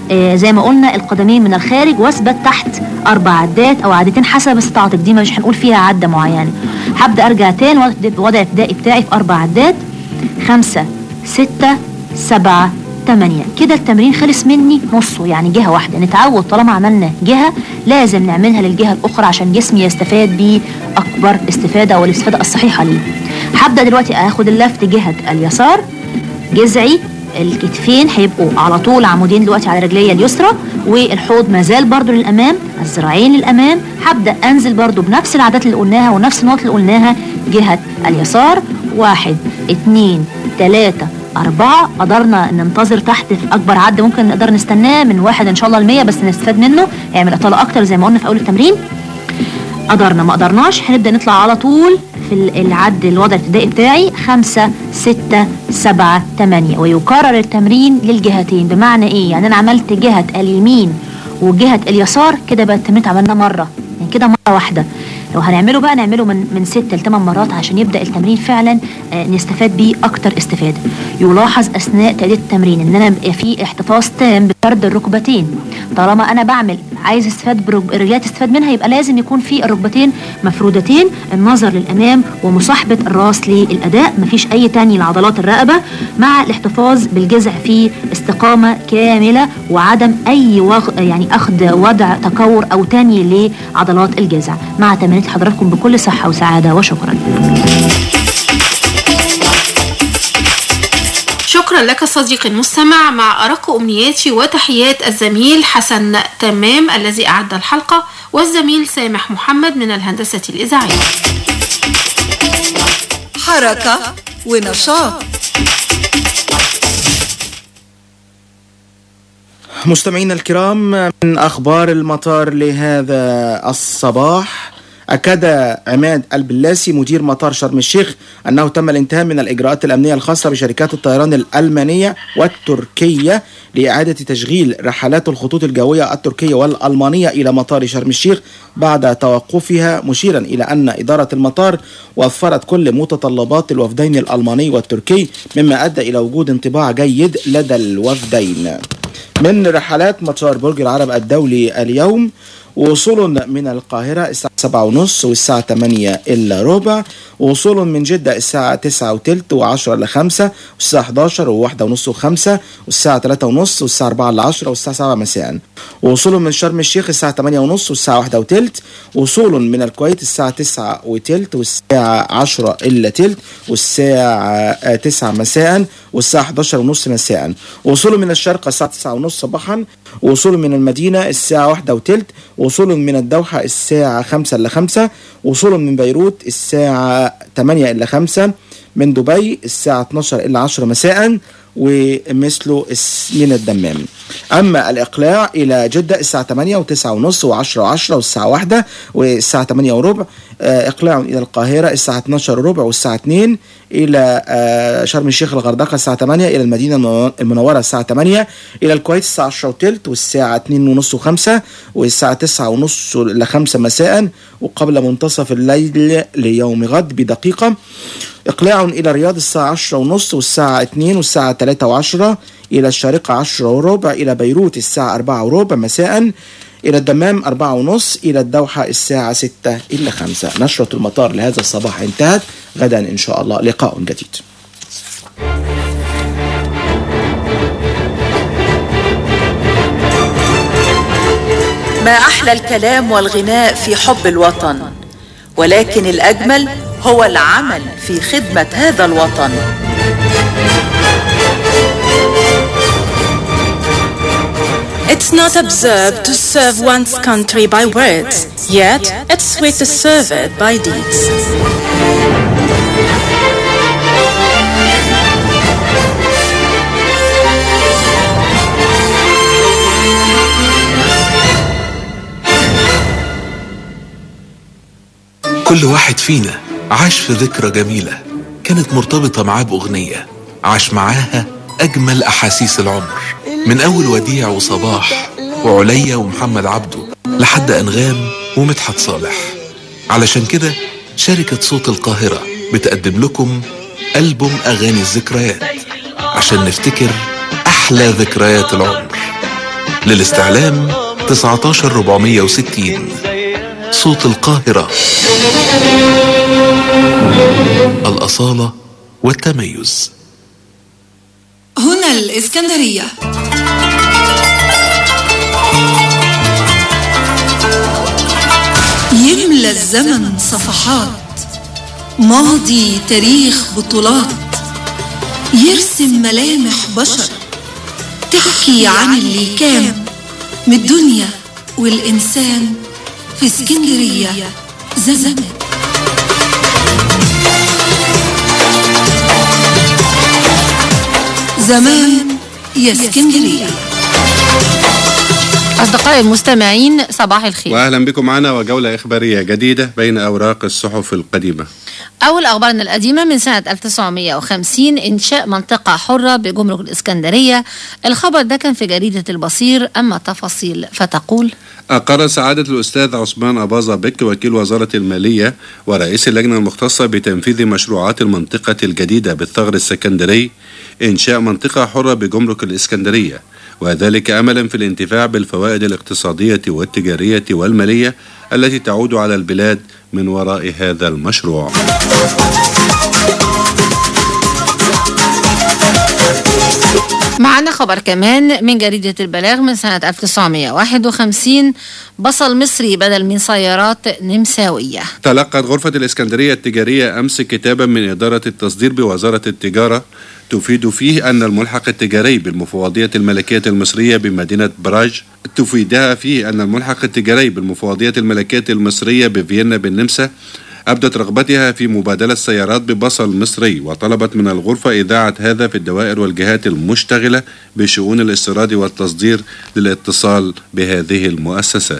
آه، زي ما قلنا القدمين من الخارج واثبت تحت اربع عدات او عدتين حسب استطاعتك دي مش هنقول فيها عده معينه هبدا ارجع تاني وضع- وضع ابتدائي بتاعي في اربع عدات خمسة ستة سبعة تمانية كده التمرين خلص مني نصه يعني جهة واحدة نتعود طالما عملنا جهة لازم نعملها للجهة الأخرى عشان جسمي يستفاد بأكبر استفادة أو الاستفادة الصحيحة ليه هبدأ دلوقتي أخد اللفت جهة اليسار جذعي الكتفين هيبقوا على طول عمودين دلوقتي على رجليا اليسرى والحوض مازال برضو للامام الذراعين للامام هبدا انزل برضو بنفس العادات اللي قلناها ونفس النقط اللي قلناها جهه اليسار واحد اتنين تلاته أربعة قدرنا ننتظر تحت في أكبر عد ممكن نقدر نستناه من واحد إن شاء الله المية بس نستفاد منه يعمل إطالة أكتر زي ما قلنا في أول التمرين قدرنا ما قدرناش هنبدأ نطلع على طول في ال- العد الوضع الابتدائي بتاعي خمسة ستة سبعة تمانية ويكرر التمرين للجهتين بمعنى ايه يعني انا عملت جهة اليمين وجهة اليسار كده بقى التمرين عملناه مرة يعني كده مرة واحدة لو هنعمله بقى نعمله من من ستة لثمان مرات عشان يبدأ التمرين فعلا آه، نستفاد بيه أكتر استفادة يلاحظ أثناء تأدية التمرين إن أنا يبقى في احتفاظ تام بفرد الركبتين طالما أنا بعمل عايز استفاد برج- الرجلات تستفاد منها يبقى لازم يكون في الركبتين مفرودتين النظر للأمام ومصاحبة الراس للأداء مفيش أي تاني لعضلات الرقبة مع الاحتفاظ بالجذع في استقامة كاملة وعدم أي وغ... يعني أخذ وضع تكور أو تاني لعضلات الجذع مع تمرينات حضراتكم بكل صحة وسعادة وشكرا شكرا لك صديقي المستمع مع أرق أمنياتي وتحيات الزميل حسن تمام الذي أعد الحلقة والزميل سامح محمد من الهندسة الإذاعية حركة ونشاط مستمعينا الكرام من أخبار المطار لهذا الصباح أكد عماد البلاسي مدير مطار شرم الشيخ أنه تم الانتهاء من الإجراءات الأمنية الخاصة بشركات الطيران الألمانية والتركية لإعادة تشغيل رحلات الخطوط الجوية التركية والألمانية إلى مطار شرم الشيخ بعد توقفها مشيرا إلى أن إدارة المطار وفرت كل متطلبات الوفدين الألماني والتركي مما أدى إلى وجود انطباع جيد لدى الوفدين من رحلات مطار برج العرب الدولي اليوم وصول من القاهرة الساعة سبعة ونص والساعة 8 إلا ربع وصول من جدة الساعة تسعة وتلت وعشرة إلا خمسة والساعة 11 وواحدة ونص وخمسة والساعة تلاتة ونص والساعة أربعة إلا عشرة والساعة سبعة مساء وصول من شرم الشيخ الساعة 8 ونص والساعة واحدة وتلت وصول من الكويت الساعة تسعة وتلت والساعة عشرة إلا تلت والساعة آه، تسعة مساء والساعة 11 ونص مساء وصول من الشرق الساعة 9 ونص صباحا وصول من المدينة الساعة واحدة وتلت وصول من الدوحة الساعة خمسة إلا خمسة وصول من بيروت الساعة 8 إلا خمسة من دبي الساعة 12 إلا 10 مساء ومثله الس- من الدمام أما الإقلاع إلى جدة الساعة 8 و9 ونص و10 و10 والساعة 1 والساعة 8 وربع آه، إقلاع إلى القاهرة الساعة 12 وربع والساعة 2 إلى آه، شرم الشيخ الغردقة الساعة 8 إلى المدينة المنو- المنورة الساعة 8 إلى الكويت الساعة 10 وتلت والساعة 2 ونص و5 والساعة 9 ونص إلى 5 مساء وقبل منتصف الليل ليوم غد بدقيقة إقلاع إلى الرياض الساعة 10 ونص والساعة 2 والساعة 3 وعشرة إلى الشارقة 10 وربع إلى بيروت الساعة 4 وربع مساء إلى الدمام أربعة ونص إلى الدوحة الساعة ستة إلا خمسة نشرة المطار لهذا الصباح انتهت غدا إن شاء الله لقاء جديد ما أحلى الكلام والغناء في حب الوطن ولكن الأجمل هو العمل في خدمة هذا الوطن It's not absurd to serve one's country by words, yet it's sweet to serve it by deeds. كل واحد فينا عاش في ذكرى جميلة كانت مرتبطة معاه بأغنية عاش معاها أجمل أحاسيس العمر من أول وديع وصباح وعليا ومحمد عبده لحد أنغام ومدحت صالح علشان كده شركة صوت القاهرة بتقدم لكم ألبوم أغاني الذكريات عشان نفتكر أحلى ذكريات العمر للاستعلام 19460 صوت القاهرة الأصالة والتميز هنا الإسكندرية يملى الزمن صفحات ماضي تاريخ بطولات يرسم ملامح بشر تحكي عن اللي كان من الدنيا والإنسان في اسكندرية زمان زمان يا اسكندرية أصدقائي المستمعين صباح الخير واهلا بكم معنا وجوله اخباريه جديده بين اوراق الصحف القديمه أول أخبارنا القديمة من سنة 1950 إنشاء منطقة حرة بجمرك الإسكندرية الخبر ده كان في جريدة البصير أما تفاصيل فتقول أقر سعادة الأستاذ عثمان أباظة بك وكيل وزارة المالية ورئيس اللجنة المختصة بتنفيذ مشروعات المنطقة الجديدة بالثغر السكندري إنشاء منطقة حرة بجمرك الإسكندرية وذلك أملا في الانتفاع بالفوائد الاقتصادية والتجارية والمالية التي تعود على البلاد من وراء هذا المشروع معنا خبر كمان من جريدة البلاغ من سنة 1951 بصل مصري بدل من سيارات نمساوية تلقت غرفة الإسكندرية التجارية أمس كتابا من إدارة التصدير بوزارة التجارة تفيد فيه أن الملحق التجاري بالمفوضية الملكية المصرية بمدينة براج تفيدها فيه أن الملحق التجاري بالمفوضية الملكية المصرية بفيينا بالنمسا أبدت رغبتها في مبادلة السيارات ببصل مصري وطلبت من الغرفة إذاعة هذا في الدوائر والجهات المشتغلة بشؤون الاستيراد والتصدير للاتصال بهذه المؤسسات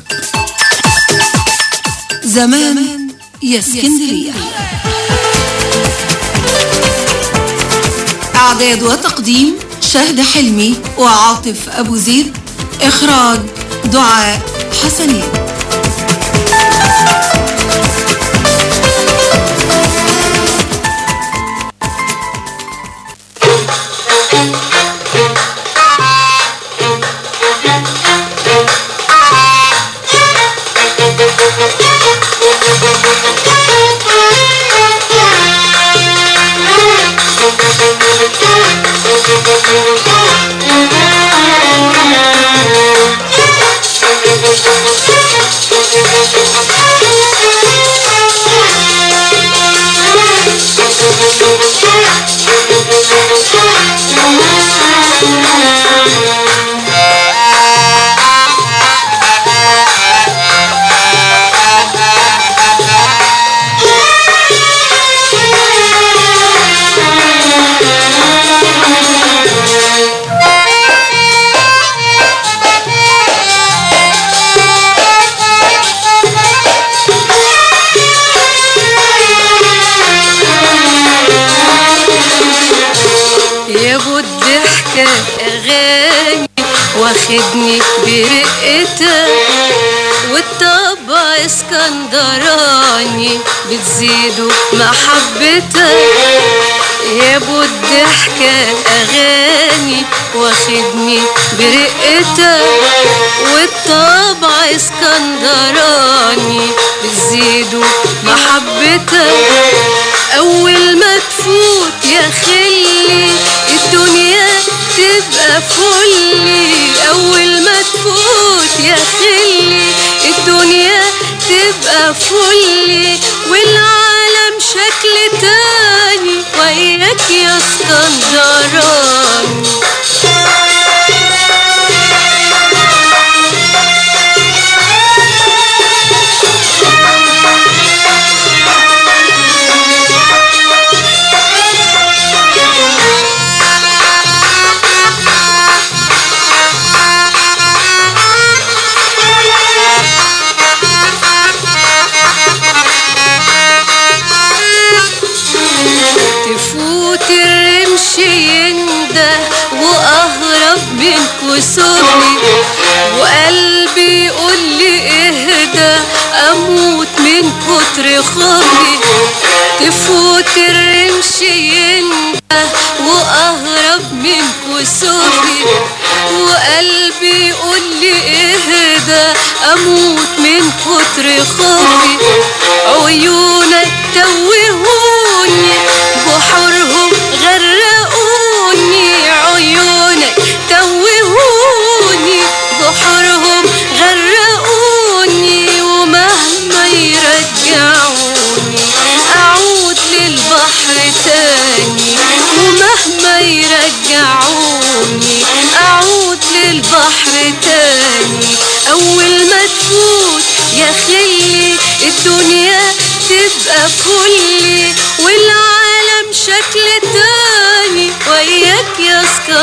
زمان يا اسكندرية إعداد وتقديم شهد حلمي وعاطف أبو زيد إخراج دعاء حسنين يا ابو الضحكة اغاني واخدني برقتك والطبع اسكندراني بتزيدوا محبتك يا ابو الضحكة اغاني واخدني برقتك والطبع اسكندراني بتزيدوا محبتك اول ما تفوت يا خلي الدنيا تبقى فلي اول ما تفوت يا خلي الدنيا تبقى فلي والعالم شكل تاني وياك يا اسكندراني تفوت الرمش ينده واهرب من كسوري وقلبي يقول لي اهدى اموت من كتر خوفي تفوت الرمش ينده واهرب من كسوفي وقلبي يقول لي اهدى اموت من كتر خوفي عيونك توهوني بحورهم غرقوني عيونك توهوني بحورهم غرقوني ومهما يرجعوني اعود للبحر تاني ومهما يرجعوني اعود للبحر تاني اول ما تفوت يا خيي الدنيا تبقى كلي والعالم شكل تاني وياك يا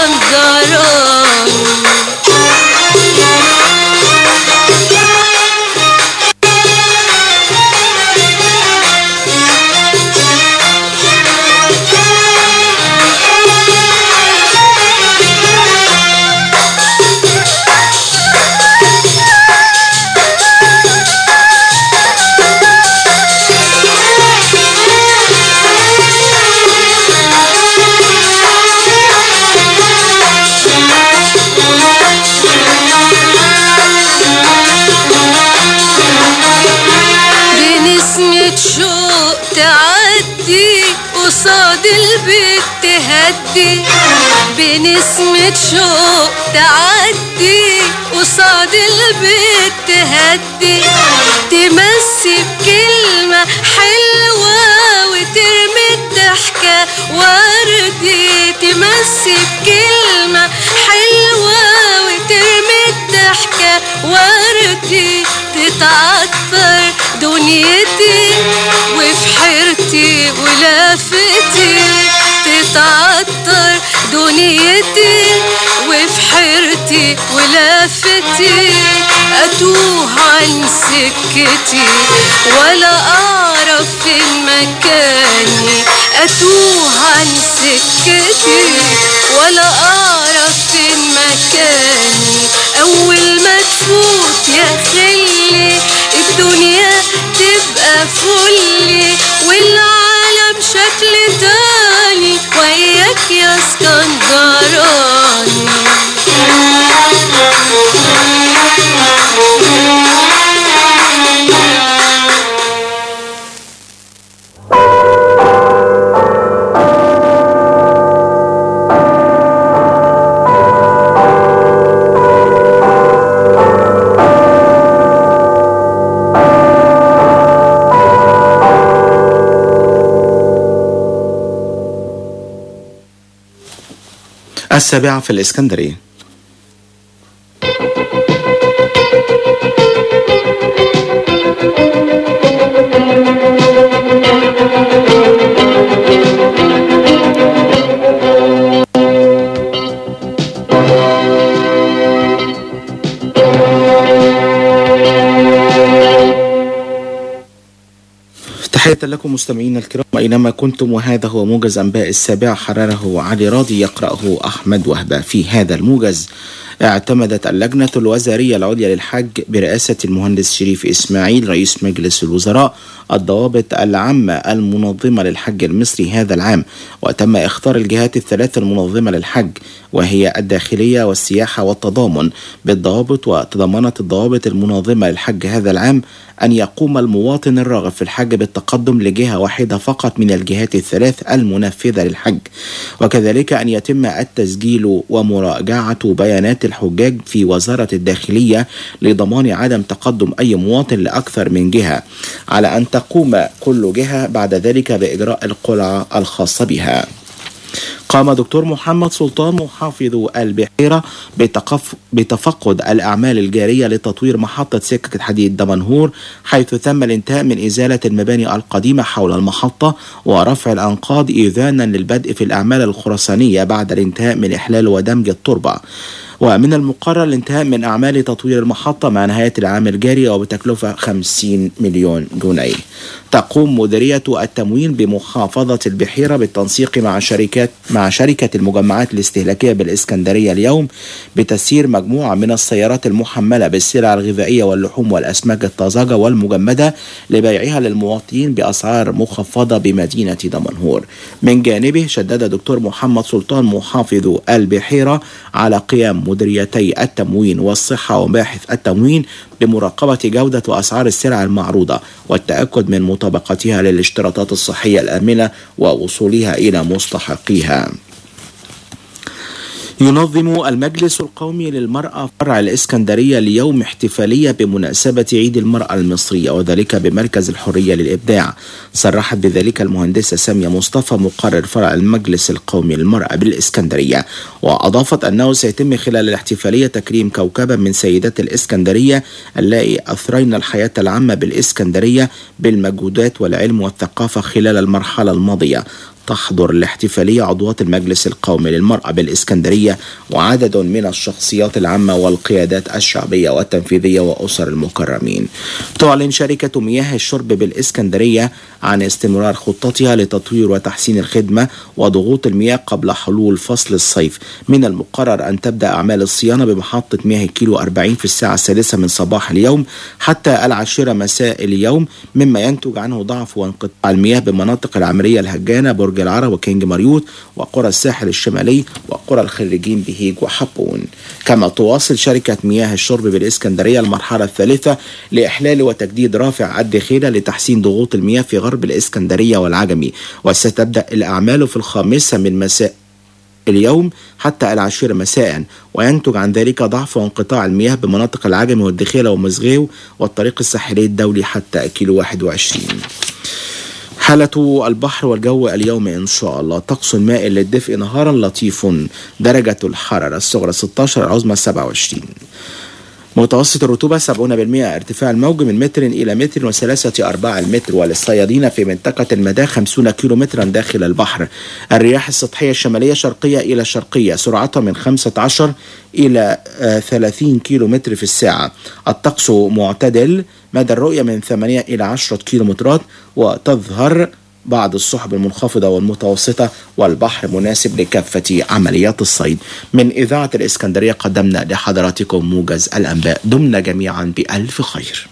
بنسمة شوق تعدي قصاد البيت تهدي بنسمة شوق تعدي قصاد البيت تهدي تمسي بكلمة حلوة وترمي الضحكة وردي تمسي بكلمة حلوة وترمي الضحكة وردي تتعطر دنيتي وفي حيرتي ولفتي تتعطر دنيتي وفي حيرتي ولفتي أتوه عن سكتي ولا أعرف فين مكاني أتوه عن سكتي ولا أعرف فين مكاني أول ما تفوت يا خلي الدنيا تبقى فلي والعالم شكل تاني وياك يا اسكندراني السابعة في الإسكندرية تحية لكم مستمعينا الكرام أينما كنتم وهذا هو موجز أنباء السابعة حرره علي راضي يقرأه أحمد وهبة في هذا الموجز اعتمدت اللجنة الوزارية العليا للحج برئاسة المهندس شريف إسماعيل رئيس مجلس الوزراء الضوابط العامة المنظمة للحج المصري هذا العام وتم اختار الجهات الثلاث المنظمة للحج وهي الداخلية والسياحة والتضامن بالضوابط وتضمنت الضوابط المنظمة للحج هذا العام أن يقوم المواطن الراغب في الحج بالتقدم لجهة واحدة فقط من الجهات الثلاث المنفذة للحج وكذلك أن يتم التسجيل ومراجعة بيانات الحجاج في وزارة الداخلية لضمان عدم تقدم أي مواطن لأكثر من جهة على أن تقوم كل جهة بعد ذلك بإجراء القلعة الخاصة بها قام دكتور محمد سلطان محافظ البحيرة بتقف بتفقد الأعمال الجارية لتطوير محطة سكة الحديد دمنهور حيث تم الانتهاء من إزالة المباني القديمة حول المحطة ورفع الأنقاض إذانا للبدء في الأعمال الخرسانية بعد الانتهاء من إحلال ودمج التربة ومن المقرر الانتهاء من أعمال تطوير المحطة مع نهاية العام الجاري وبتكلفة 50 مليون جنيه تقوم مديرية التموين بمحافظة البحيرة بالتنسيق مع شركات مع شركة المجمعات الاستهلاكية بالإسكندرية اليوم بتسيير مجموعة من السيارات المحملة بالسلع الغذائية واللحوم والأسماك الطازجة والمجمدة لبيعها للمواطنين بأسعار مخفضة بمدينة دمنهور من جانبه شدد دكتور محمد سلطان محافظ البحيرة على قيام مديريتي التموين والصحة ومباحث التموين بمراقبة جودة وأسعار السلع المعروضة والتأكد من مطابقتها للاشتراطات الصحية الآمنة ووصولها إلى مستحقيها ينظم المجلس القومي للمرأة فرع الإسكندرية ليوم احتفالية بمناسبة عيد المرأة المصرية وذلك بمركز الحرية للإبداع صرحت بذلك المهندسة سامية مصطفى مقرر فرع المجلس القومي للمرأة بالإسكندرية وأضافت أنه سيتم خلال الاحتفالية تكريم كوكبا من سيدات الإسكندرية اللائي أثرين الحياة العامة بالإسكندرية بالمجهودات والعلم والثقافة خلال المرحلة الماضية تحضر الاحتفالية عضوات المجلس القومي للمرأة بالإسكندرية وعدد من الشخصيات العامة والقيادات الشعبية والتنفيذية وأسر المكرمين تعلن شركة مياه الشرب بالإسكندرية عن استمرار خطتها لتطوير وتحسين الخدمة وضغوط المياه قبل حلول فصل الصيف من المقرر أن تبدأ أعمال الصيانة بمحطة مياه كيلو 40 في الساعة السادسة من صباح اليوم حتى العاشرة مساء اليوم مما ينتج عنه ضعف وانقطاع المياه بمناطق العمرية الهجانة برج العرب وكينج مريوط وقرى الساحل الشمالي وقرى الخريجين بهيج وحبون كما تواصل شركة مياه الشرب بالإسكندرية المرحلة الثالثة لإحلال وتجديد رافع الدخيلة لتحسين ضغوط المياه في غرب الإسكندرية والعجمي وستبدأ الأعمال في الخامسة من مساء اليوم حتى العاشرة مساء وينتج عن ذلك ضعف وانقطاع المياه بمناطق العجمي والدخيلة ومزغيو والطريق الساحلي الدولي حتى كيلو 21 حالة البحر والجو اليوم إن شاء الله طقس مائل للدفء نهارا لطيف درجة الحرارة الصغرى 16 العظمى 27 متوسط الرطوبة 70% ارتفاع الموج من متر إلى متر وثلاثة أرباع المتر وللصيادين في منطقة المدى 50 كيلو مترا داخل البحر الرياح السطحية الشمالية شرقية إلى شرقية سرعتها من 15 إلى آه، 30 كيلو متر في الساعة الطقس معتدل مدى الرؤية من 8 إلى 10 كيلو مترات وتظهر بعض السحب المنخفضة والمتوسطة والبحر مناسب لكافة عمليات الصيد من إذاعة الإسكندرية قدمنا لحضراتكم موجز الأنباء دمنا جميعا بألف خير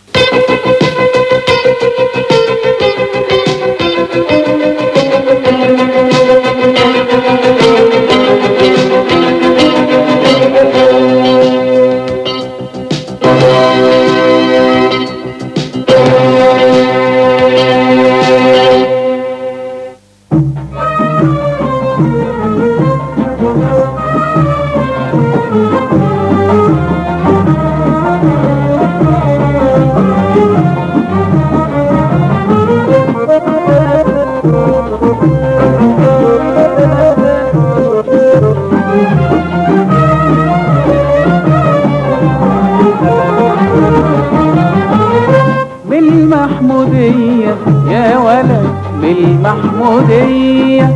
بالمحمودية يا ولد بالمحمودية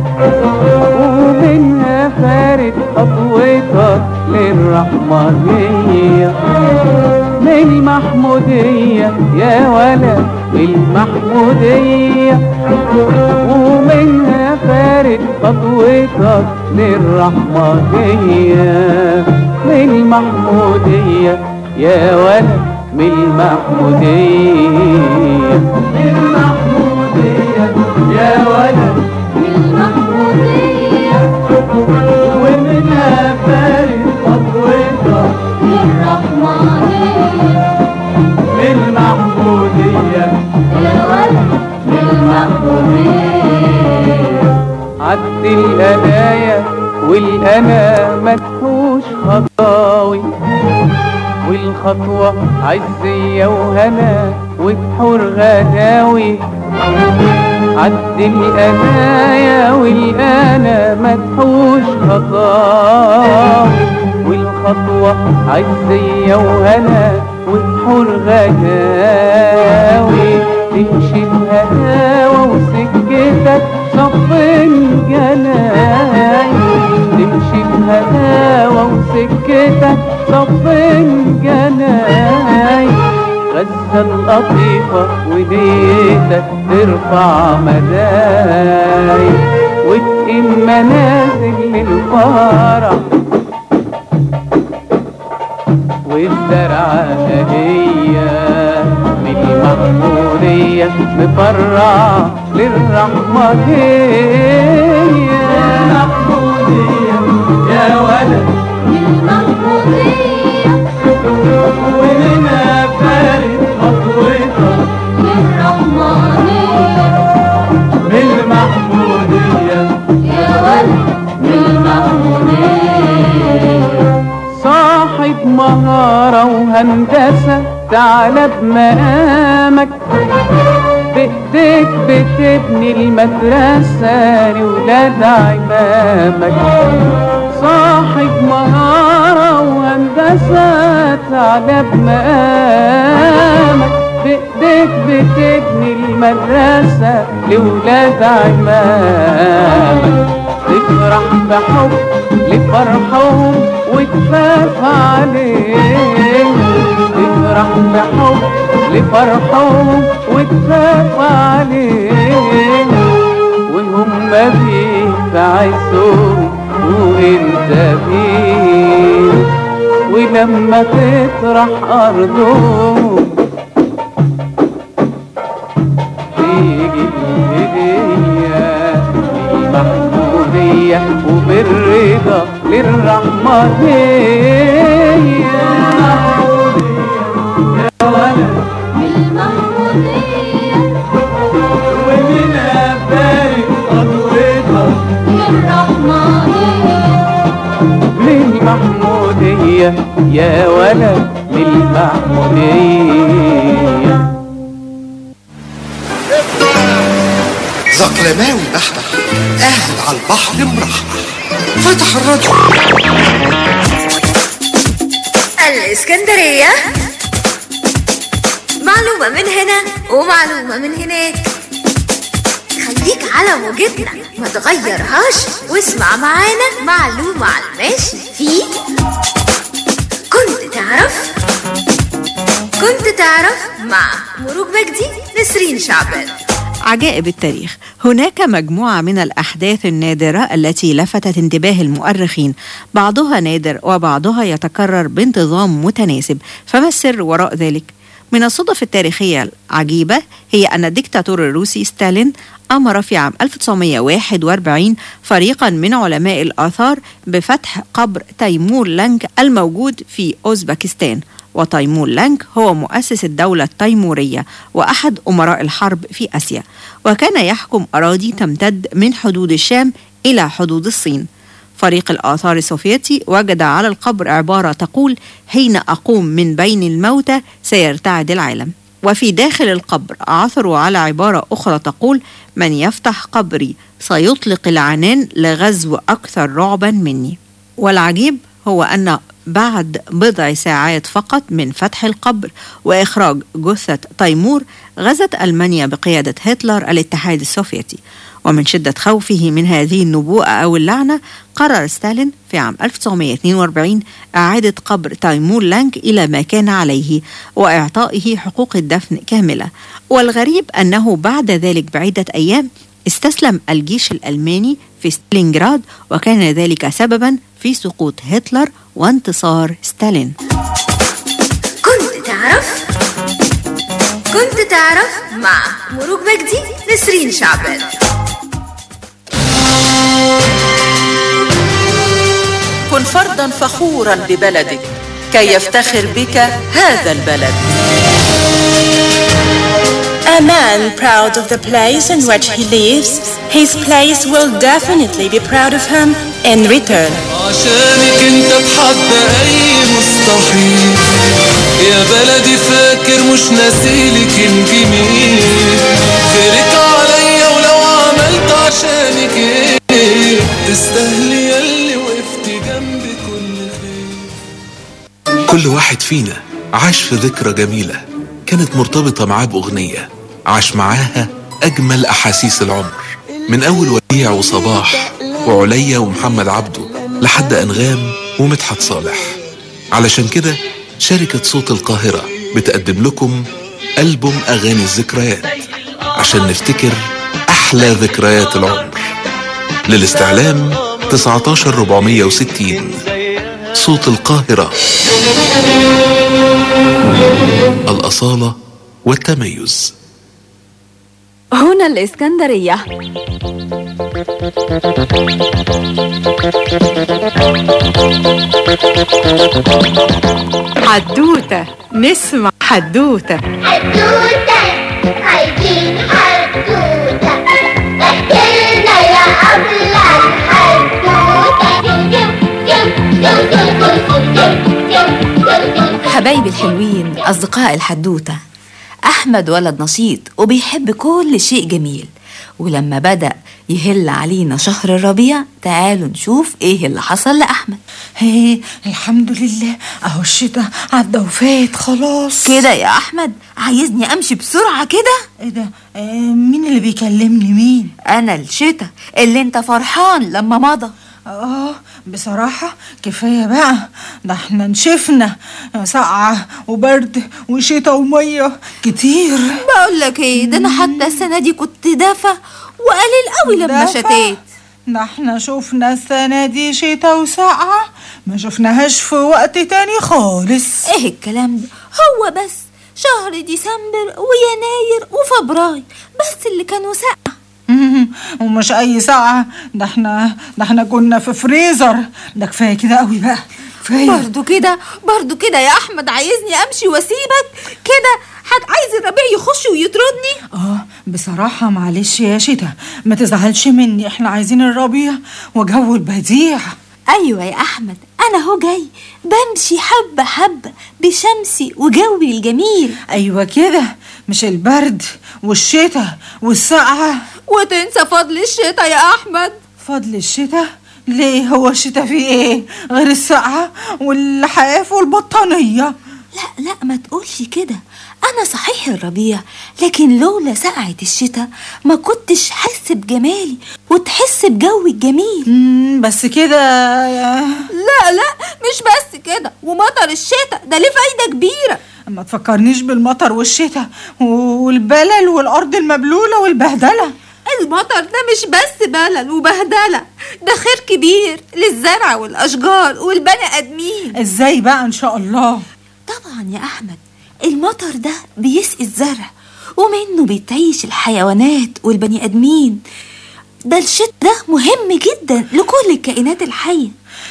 ومنها فارد خطوتك للرحمنية من المحمودية يا ولد بالمحمودية ومنها فارد خطوتك للرحمنية من المحمودية يا ولد من المحمودية من المحمودية يا ولد من المحمودية ومنها فارد خطوتك للرحمنية من المحمودية يا ولد من المحمودية عد الأنايا والأنا مدحوش خطاوي والخطوة عزية وهنا وبحور غناوي عد الأنايا والأنا مدحوش خطاوي والخطوة عزية وهنا وبحور غناوي تمشي بهداوة وسكتك صف الجناي تمشي بهداوة الهداوة وسكتك صف الجناي غزة القطيفة وديتك ترفع مداي وتقيم منازل للفرح والزرعة هي من المحمودية مفرعة للرحمة هي المحمودية يا ولد ومنها فارد خطوتها بالمحمودية يا ولد صاحب مهارة وهندسة تعالى بمقامك بإيديك بتبني المدرسة لولاد عمامك صاحب مهارة وهندسة تعالى بمقامك بإيديك بتبني المدرسة لولاد عمامك تفرح بحب لفرحهم وتخاف عليهم تفرح بحب لفرحهم وتخاف عليهم وهم بيك في عزهم وانت بيك ولما تطرح ارضهم تيجي الهدية المحمودية وبالرضا للرحمة هي يا ولد ومنها فارق خطوتها للمحمودية يا ولد للمحمودية زقلماوي بحبح قاعد على البحر مرحرح فتح الراديو الإسكندرية معلومة من هنا ومعلومة من هناك خليك على موجتنا ما تغيرهاش واسمع معانا معلومة على الماشي في كنت تعرف كنت تعرف مع مروج مجدي نسرين شعبان عجائب التاريخ هناك مجموعة من الأحداث النادرة التي لفتت انتباه المؤرخين بعضها نادر وبعضها يتكرر بانتظام متناسب فما السر وراء ذلك؟ من الصدف التاريخية العجيبة هي أن الدكتاتور الروسي ستالين أمر في عام 1941 فريقا من علماء الآثار بفتح قبر تيمور لانك الموجود في أوزبكستان وتيمور لانك هو مؤسس الدولة التيمورية وأحد أمراء الحرب في آسيا وكان يحكم أراضي تمتد من حدود الشام إلى حدود الصين فريق الآثار السوفيتي وجد على القبر عبارة تقول حين أقوم من بين الموتى سيرتعد العالم وفي داخل القبر عثروا على عبارة أخرى تقول من يفتح قبري سيطلق العنان لغزو أكثر رعبا مني والعجيب هو أن بعد بضع ساعات فقط من فتح القبر وإخراج جثة تيمور غزت ألمانيا بقيادة هتلر الاتحاد السوفيتي ومن شدة خوفه من هذه النبوءة أو اللعنة قرر ستالين في عام 1942 إعادة قبر تيمور لانك إلى ما كان عليه وإعطائه حقوق الدفن كاملة والغريب أنه بعد ذلك بعدة أيام استسلم الجيش الألماني في ستالينغراد وكان ذلك سببا في سقوط هتلر وانتصار ستالين كنت تعرف كنت تعرف مع مروج مجدي نسرين شعبان كن فردا فخورا ببلدك كي يفتخر بك هذا البلد A man proud of the place in which he lives, his place will definitely be proud of him in return. عشانك انت بحد اي مستحيل يا بلدي فاكر مش ناسيلك الجميل خيرك عليا ولو عملت عشانك ايه تستاهلي ياللي وقفت جنبي كل كل واحد فينا عاش في ذكرى جميلة كانت مرتبطة معاه بأغنية عاش معاها أجمل أحاسيس العمر من أول وديع وصباح وعليا ومحمد عبده لحد أنغام ومدحت صالح علشان كده شركة صوت القاهرة بتقدم لكم ألبوم أغاني الذكريات عشان نفتكر أحلى ذكريات العمر للاستعلام 19460 صوت القاهرة الأصالة والتميز هنا الإسكندرية حدوتة نسمع حدوتة حدوتة عايزين حدوتة احكيلنا يا أبلة الحدوتة حبايبي الحلوين أصدقاء الحدوتة أحمد ولد نشيط وبيحب كل شيء جميل ولما بدأ يهل علينا شهر الربيع تعالوا نشوف ايه اللي حصل لأحمد هي الحمد لله اهو الشتاء عدى وفات خلاص كده يا أحمد عايزني أمشي بسرعة كده ايه ده آه مين اللي بيكلمني مين أنا الشتاء اللي انت فرحان لما مضى اه بصراحة كفاية بقى ده احنا نشفنا سقعة وبرد وشتاء ومية كتير بقول لك ايه ده انا حتى السنة دي كنت دافى وقليل قوي لما دافى؟ شتيت ده احنا شفنا السنة دي شتاء وسقعة ما شفناهاش في وقت تاني خالص ايه الكلام ده هو بس شهر ديسمبر ويناير وفبراير بس اللي كانوا سقعة مم، ومش اي ساعة ده احنا ده احنا كنا في فريزر ده كفاية كده قوي بقى كفاية برضو كده برضو كده يا احمد عايزني امشي واسيبك كده حد عايز الربيع يخش ويطردني اه بصراحة معلش يا شتا ما تزعلش مني احنا عايزين الربيع وجو البديع ايوه يا احمد انا هو جاي بمشي حبه حبه بشمسي وجوي الجميل ايوه كده مش البرد والشتا والسقعة وتنسى فضل الشتاء يا احمد فضل الشتاء ليه هو الشتاء فيه ايه غير السقعة واللحاف والبطانية لا لا ما تقولش كده انا صحيح الربيع لكن لولا سقعة الشتاء ما كنتش حس بجمالي وتحس بجوي الجميل مم، بس كده يا- لا لا مش بس كده ومطر الشتاء ده ليه فايدة كبيرة ما تفكرنيش بالمطر والشتاء والبلل والارض المبلولة والبهدلة المطر ده مش بس بلل وبهدلة ده خير كبير للزرع والأشجار والبني آدمين ازاي بقى ان شاء الله طبعا يا أحمد المطر ده بيسقي الزرع ومنه بتعيش الحيوانات والبني آدمين ده الشت ده مهم جدا لكل الكائنات الحية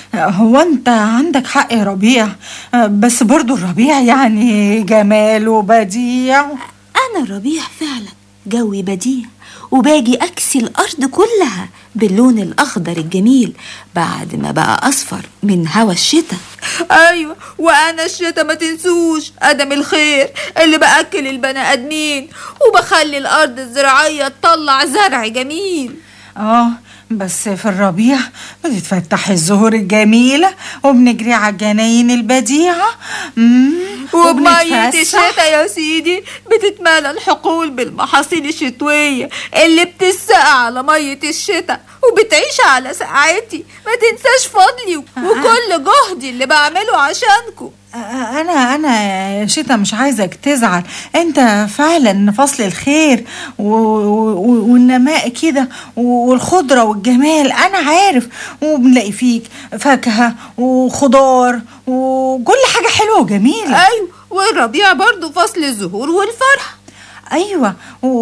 هو انت عندك حق يا ربيع بس برضو الربيع يعني جمال وبديع أنا الربيع فعلا جوي بديع وباجي أكسي الأرض كلها باللون الأخضر الجميل بعد ما بقى أصفر من هوا الشتاء أيوة وأنا الشتاء ما تنسوش أدم الخير اللي بأكل البني آدمين وبخلي الأرض الزراعية تطلع زرع جميل اه بس في الربيع بتتفتح الزهور الجميلة وبنجري على الجناين البديعة مم، وبمية وبنتفسح. الشتاء يا سيدي بتتملى الحقول بالمحاصيل الشتوية اللي بتسقع على مية الشتاء وبتعيش على سقعتي ما تنساش فضلي وكل جهدي اللي بعمله عشانكم انا انا يا شتا مش عايزك تزعل انت فعلا فصل الخير و... و... والنماء كده والخضره والجمال انا عارف وبنلاقي فيك فاكهه وخضار وكل حاجه حلوه وجميله ايوه والربيع برضو فصل الزهور والفرح ايوه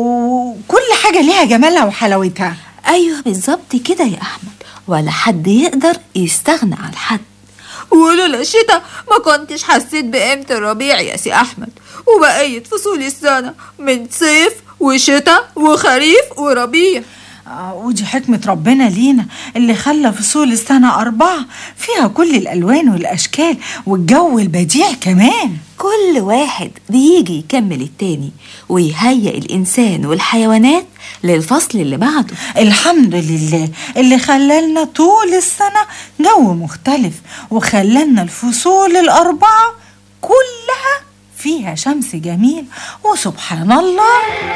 وكل حاجه ليها جمالها وحلاوتها ايوه بالظبط كده يا احمد ولا حد يقدر يستغنى عن حد ولولا الشتاء ما كنتش حسيت بقيمة الربيع يا سي أحمد وبقية فصول السنة من صيف وشتاء وخريف وربيع آه، ودي حكمة ربنا لينا اللي خلى فصول السنة أربعة فيها كل الألوان والأشكال والجو البديع كمان كل واحد بيجي يكمل التاني ويهيئ الإنسان والحيوانات للفصل اللي بعده الحمد لله اللي خلالنا طول السنة جو مختلف وخلالنا الفصول الأربعة كلها فيها شمس جميل وسبحان الله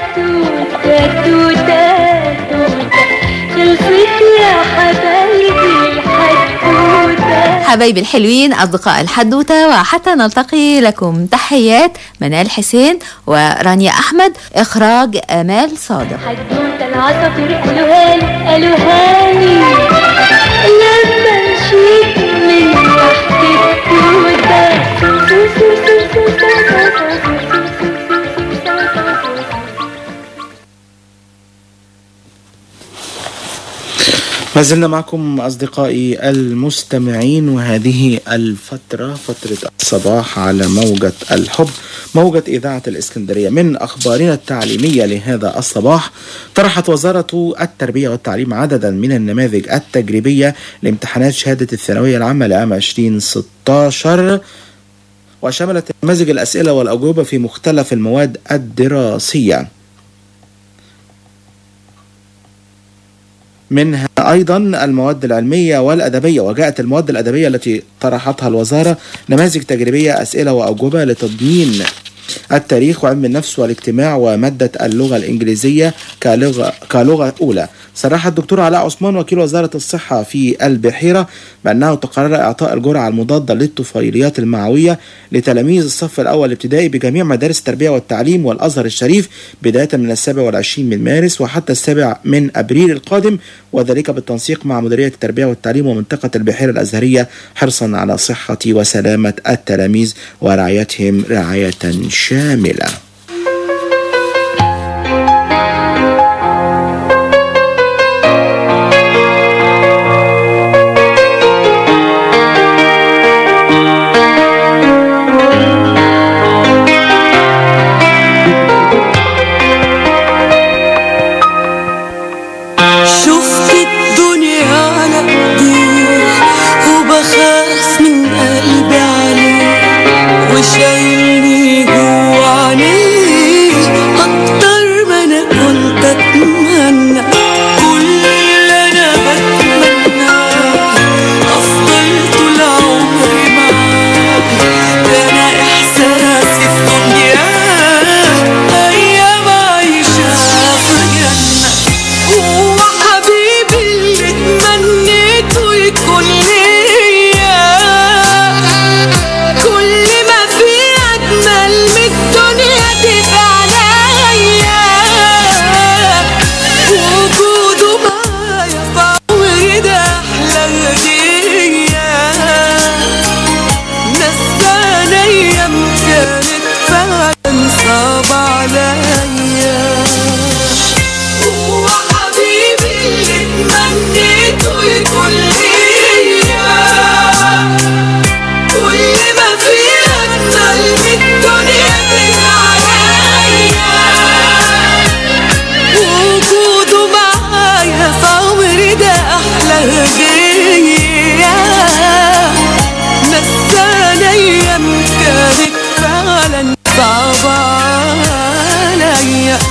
توتة توتة توتة خلصت يا حبايبي الحدوتة حبايبي الحلوين أصدقاء الحدوتة وحتى نلتقي لكم تحيات منال حسين ورانيا أحمد إخراج آمال صادق حدوتة العصافير قالوا هاني قالوا هاني لما مشيت من تحت ما زلنا معكم أصدقائي المستمعين وهذه الفترة فترة الصباح على موجة الحب موجة إذاعة الإسكندرية من أخبارنا التعليمية لهذا الصباح طرحت وزارة التربية والتعليم عددا من النماذج التجريبية لامتحانات شهادة الثانوية العامة لعام 2016 وشملت نماذج الأسئلة والأجوبة في مختلف المواد الدراسية منها أيضا المواد العلمية والأدبية وجاءت المواد الأدبية التي طرحتها الوزارة نماذج تجريبية أسئلة وأجوبة لتضمين التاريخ وعلم النفس والاجتماع ومادة اللغة الإنجليزية كلغة, كلغة أولى صرح الدكتور علاء عثمان وكيل وزارة الصحة في البحيرة بأنه تقرر إعطاء الجرعة المضادة للطفيليات المعوية لتلاميذ الصف الأول الابتدائي بجميع مدارس التربية والتعليم والأزهر الشريف بداية من السابع والعشرين من مارس وحتى السابع من أبريل القادم وذلك بالتنسيق مع مديرية التربية والتعليم ومنطقة البحيرة الأزهرية حرصا على صحة وسلامة التلاميذ ورعايتهم رعاية شاملة شفت الدنيا على ايديه وبخاف من قلبي عليه وشايلني جوا عينيه اكتر ما انا كنت اتمنى كل اللي انا بتمناه افضل طول عمري معاه ده انا احساسي في دنياه ايام عايشها في جنه هو حبيبي اللي تمنيته يكون ليا كل ما في أجمل من الدنيا تبقى عليا وجوده معايا في عمري ده أحلى هدية نساني أيام كانت فعلا صعبة عليا هو حبيبي اللي تمنيته يكون ليا كل ما في أجمل من الدنيا تبقى عليا وجوده معايا في عمري ده أحلى هدية نساني أيام كانت فعلا صعبة عليا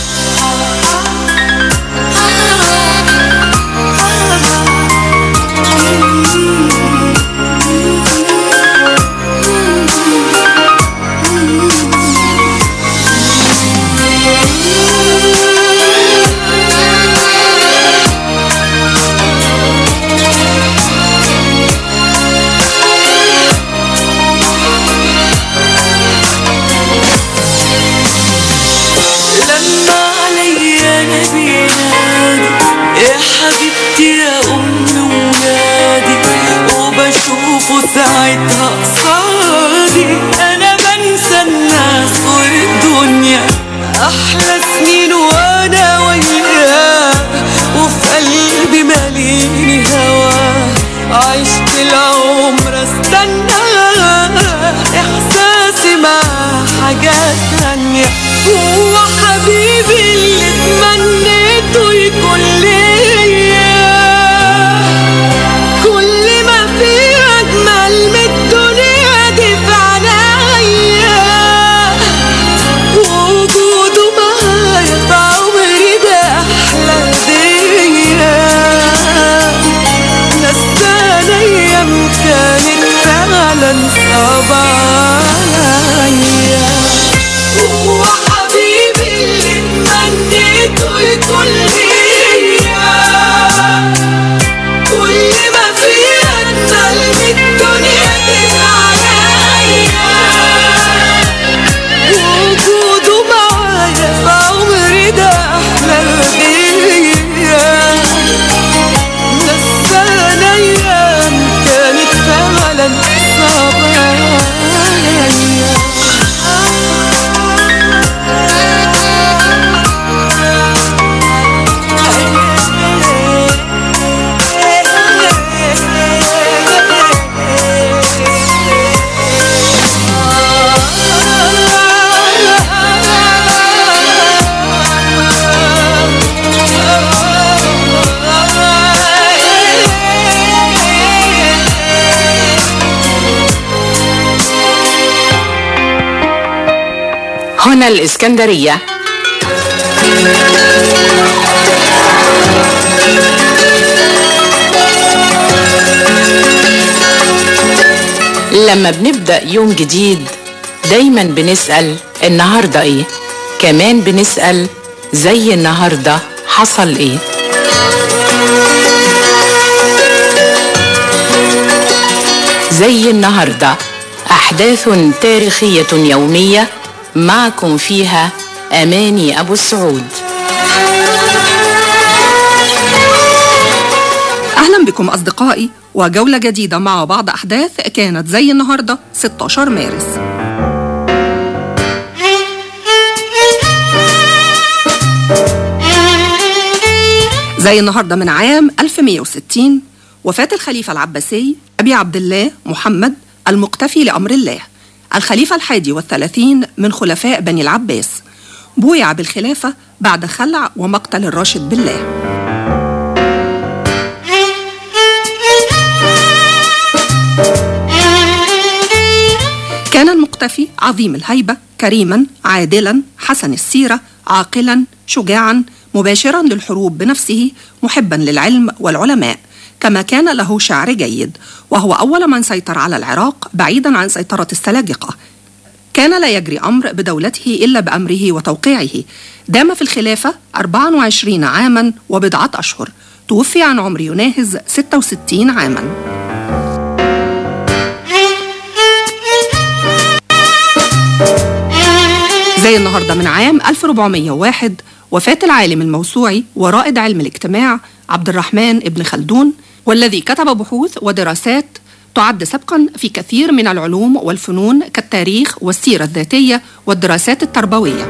لما عليا نبي نادي يا حبيبتي يا أم ولادي وبشوفه ساعتها قصادي أنا بنسى الناس والدنيا أحلى سنين وأنا وياه وفي قلبي ماليني هواه عشت العمر استنى إحساسي مع حاجات تانية هو حبيبي اللي تمنيته يكون ليا كل ما في أجمل من الدنيا دي في عينيا وجوده معايا في عمري ده أحلى هدية نساني أيام كانت فعلا صعبة عليا هو حبيبي اللي تمنيته هنا الإسكندرية لما بنبدأ يوم جديد دايما بنسأل النهاردة ايه كمان بنسأل زي النهاردة حصل ايه زي النهاردة أحداث تاريخية يومية معكم فيها أماني أبو السعود أهلا بكم أصدقائي وجولة جديدة مع بعض أحداث كانت زي النهاردة 16 مارس زي النهاردة من عام 1160 وفاة الخليفة العباسي أبي عبد الله محمد المقتفي لأمر الله الخليفة الحادي والثلاثين من خلفاء بني العباس بويع بالخلافة بعد خلع ومقتل الراشد بالله كان المقتفي عظيم الهيبة كريما عادلا حسن السيرة عاقلا شجاعا مباشرا للحروب بنفسه محبا للعلم والعلماء كما كان له شعر جيد وهو أول من سيطر على العراق بعيدا عن سيطرة السلاجقة كان لا يجري أمر بدولته إلا بأمره وتوقيعه دام في الخلافة 24 عاما وبضعة أشهر توفي عن عمر يناهز 66 عاما زي النهاردة من عام 1401 وفاة العالم الموسوعي ورائد علم الاجتماع عبد الرحمن ابن خلدون والذي كتب بحوث ودراسات تعد سبقا في كثير من العلوم والفنون كالتاريخ والسيرة الذاتية والدراسات التربوية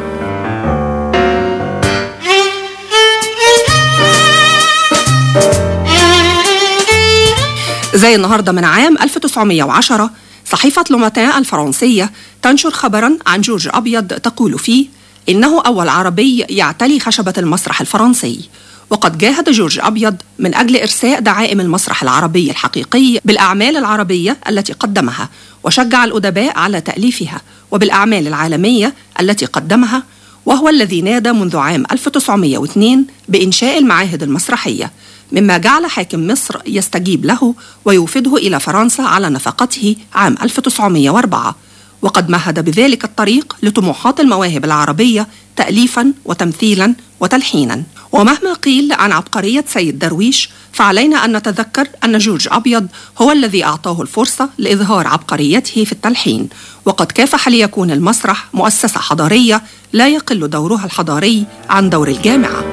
زي النهاردة من عام 1910 صحيفة لوماتان الفرنسية تنشر خبرا عن جورج أبيض تقول فيه إنه أول عربي يعتلي خشبة المسرح الفرنسي وقد جاهد جورج أبيض من أجل إرساء دعائم المسرح العربي الحقيقي بالأعمال العربية التي قدمها وشجع الأدباء على تأليفها وبالأعمال العالمية التي قدمها وهو الذي نادى منذ عام 1902 بإنشاء المعاهد المسرحية مما جعل حاكم مصر يستجيب له ويوفده إلى فرنسا على نفقته عام 1904 وقد مهد بذلك الطريق لطموحات المواهب العربية تأليفا وتمثيلا وتلحينا ومهما قيل عن عبقرية سيد درويش فعلينا أن نتذكر أن جورج أبيض هو الذي أعطاه الفرصة لإظهار عبقريته في التلحين وقد كافح ليكون المسرح مؤسسة حضارية لا يقل دورها الحضاري عن دور الجامعة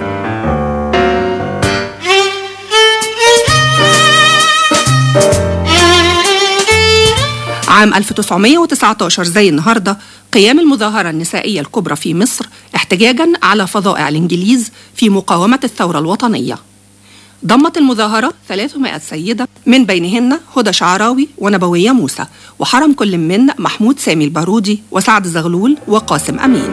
عام 1919 زي النهارده قيام المظاهرة النسائية الكبرى في مصر احتجاجا على فظائع الإنجليز في مقاومة الثورة الوطنية ضمت المظاهرة 300 سيدة من بينهن هدى شعراوي ونبوية موسى وحرم كل من محمود سامي البارودي وسعد زغلول وقاسم أمين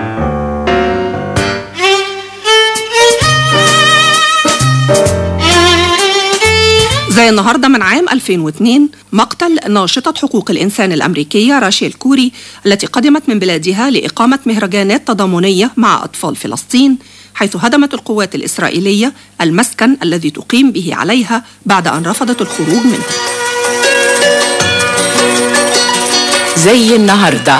زي النهارده من عام 2002 مقتل ناشطة حقوق الإنسان الأمريكية راشيل كوري التي قدمت من بلادها لإقامة مهرجانات تضامنية مع أطفال فلسطين حيث هدمت القوات الإسرائيلية المسكن الذي تقيم به عليها بعد أن رفضت الخروج منه زي النهارده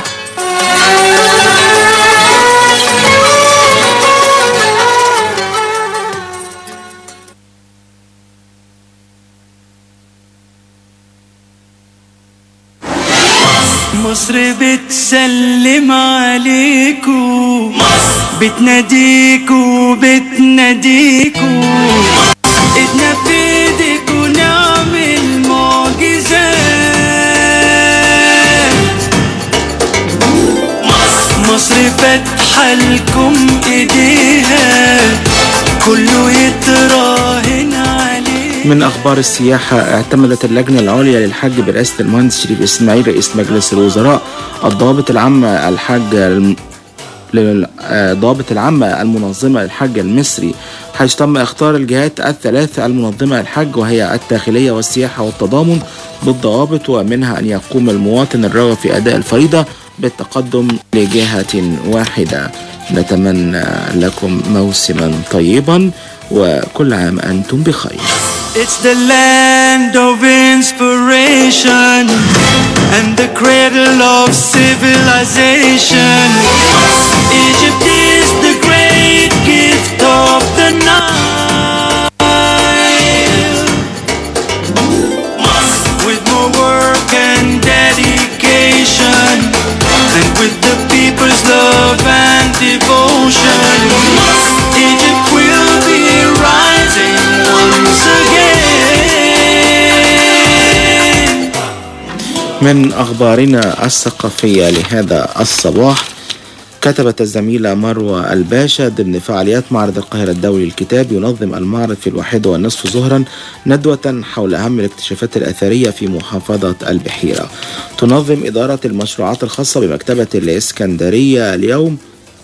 مصر بتسلم عليكو مصر بتناديكو بتناديكو ايدنا في ايديكو نعمل معجزات مصر فاتحة لكم ايديها كله يتراهن عليه من أخبار السياحة اعتمدت اللجنة العليا للحج برئاسة المهندس شريف إسماعيل رئيس مجلس الوزراء الضوابط العامة الحج الم- للضابط العامة المنظمة للحج المصري حيث تم اختار الجهات الثلاث المنظمة للحج وهي الداخلية والسياحة والتضامن بالضوابط ومنها أن يقوم المواطن الراغب في أداء الفريضة بالتقدم لجهة واحدة نتمنى لكم موسما طيبا وكل عام أنتم بخير It's the land of inspiration and the cradle of civilization. Egypt is the great gift of the Nile. With more work and dedication, and with the people's love and devotion, Egypt will be rising once again. من أخبارنا الثقافية لهذا الصباح كتبت الزميلة مروة الباشا ضمن فعاليات معرض القاهرة الدولي للكتاب ينظم المعرض في الواحدة والنصف ظهرا ندوة حول أهم الاكتشافات الأثرية في محافظة البحيرة تنظم إدارة المشروعات الخاصة بمكتبة الإسكندرية اليوم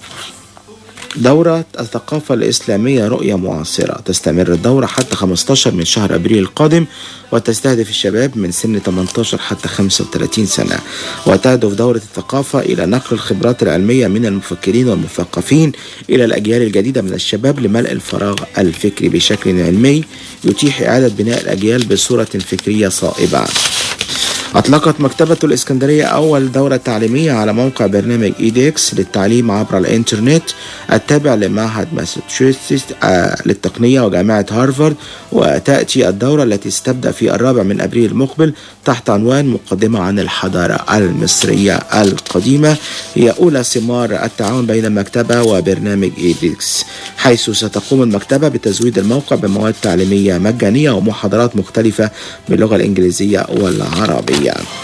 دورة الثقافة الإسلامية رؤية معاصرة تستمر الدورة حتى 15 من شهر أبريل القادم وتستهدف الشباب من سن 18 حتى 35 سنة وتهدف دورة الثقافة إلى نقل الخبرات العلمية من المفكرين والمثقفين إلى الأجيال الجديدة من الشباب لملء الفراغ الفكري بشكل علمي يتيح إعادة بناء الأجيال بصورة فكرية صائبة أطلقت مكتبة الإسكندرية أول دورة تعليمية على موقع برنامج إيديكس للتعليم عبر الإنترنت التابع لمعهد ماساتشوستس آه، للتقنية وجامعة هارفارد وتأتي الدورة التي ستبدأ في الرابع من أبريل المقبل تحت عنوان مقدمة عن الحضارة المصرية القديمة هي أولى ثمار التعاون بين المكتبة وبرنامج إيديكس حيث ستقوم المكتبة بتزويد الموقع بمواد تعليمية مجانية ومحاضرات مختلفة باللغة الإنجليزية والعربية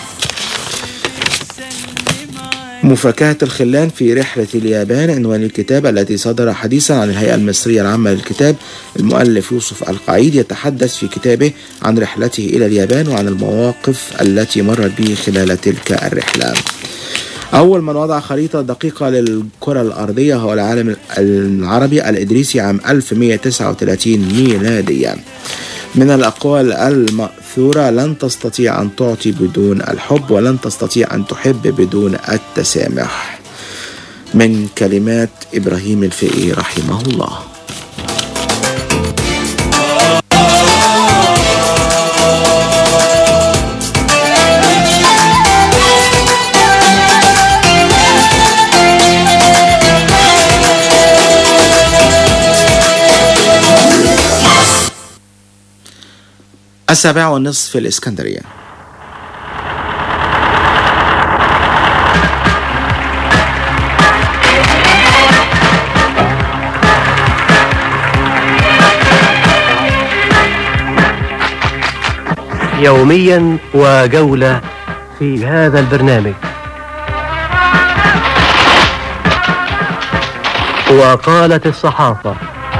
مفاكهة الخلان في رحلة اليابان عنوان الكتاب التي صدر حديثا عن الهيئة المصرية العامة للكتاب المؤلف يوسف القعيد يتحدث في كتابه عن رحلته إلى اليابان وعن المواقف التي مرت به خلال تلك الرحلة أول من وضع خريطة دقيقة للكرة الأرضية هو العالم العربي الإدريسي عام 1139 ميلاديا من الأقوال المأثورة لن تستطيع أن تعطي بدون الحب ولن تستطيع أن تحب بدون التسامح من كلمات إبراهيم الفقي رحمه الله السابعة والنصف في الإسكندرية يوميا وجولة في هذا البرنامج وقالت الصحافة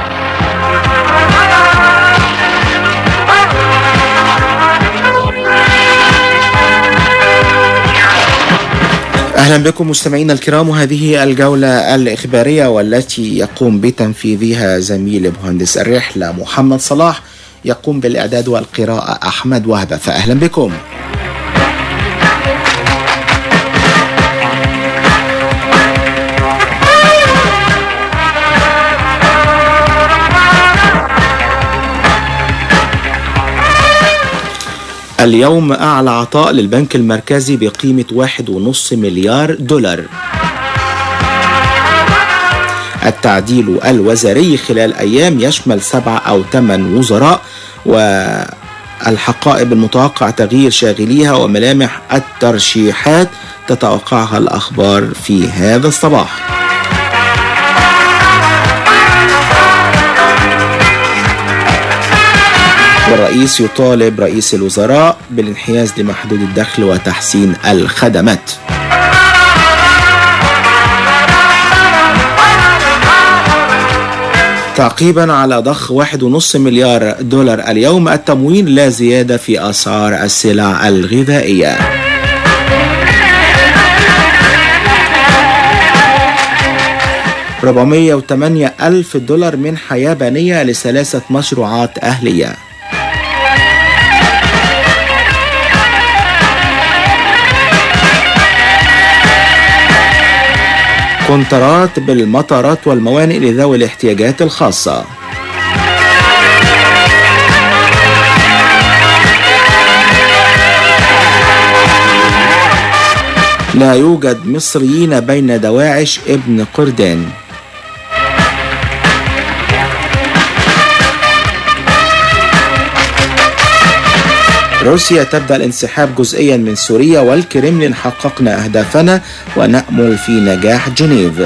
أهلا بكم مستمعينا الكرام وهذه الجولة الإخبارية والتي يقوم بتنفيذها زميل مهندس الرحلة محمد صلاح يقوم بالإعداد والقراءة أحمد وهبة فأهلا بكم اليوم أعلى عطاء للبنك المركزي بقيمة واحد ونص مليار دولار التعديل الوزاري خلال أيام يشمل سبع أو ثمان وزراء والحقائب المتوقع تغيير شاغليها وملامح الترشيحات تتوقعها الأخبار في هذا الصباح والرئيس يطالب رئيس الوزراء بالانحياز لمحدود الدخل وتحسين الخدمات تعقيبا على ضخ واحد ونص مليار دولار اليوم التموين لا زيادة في أسعار السلع الغذائية 408 ألف دولار منحة يابانية لثلاثة مشروعات أهلية كونترات بالمطارات والموانئ لذوي الاحتياجات الخاصة لا يوجد مصريين بين دواعش ابن قردان روسيا تبدأ الانسحاب جزئيا من سوريا والكرملين حققنا أهدافنا ونأمل في نجاح جنيف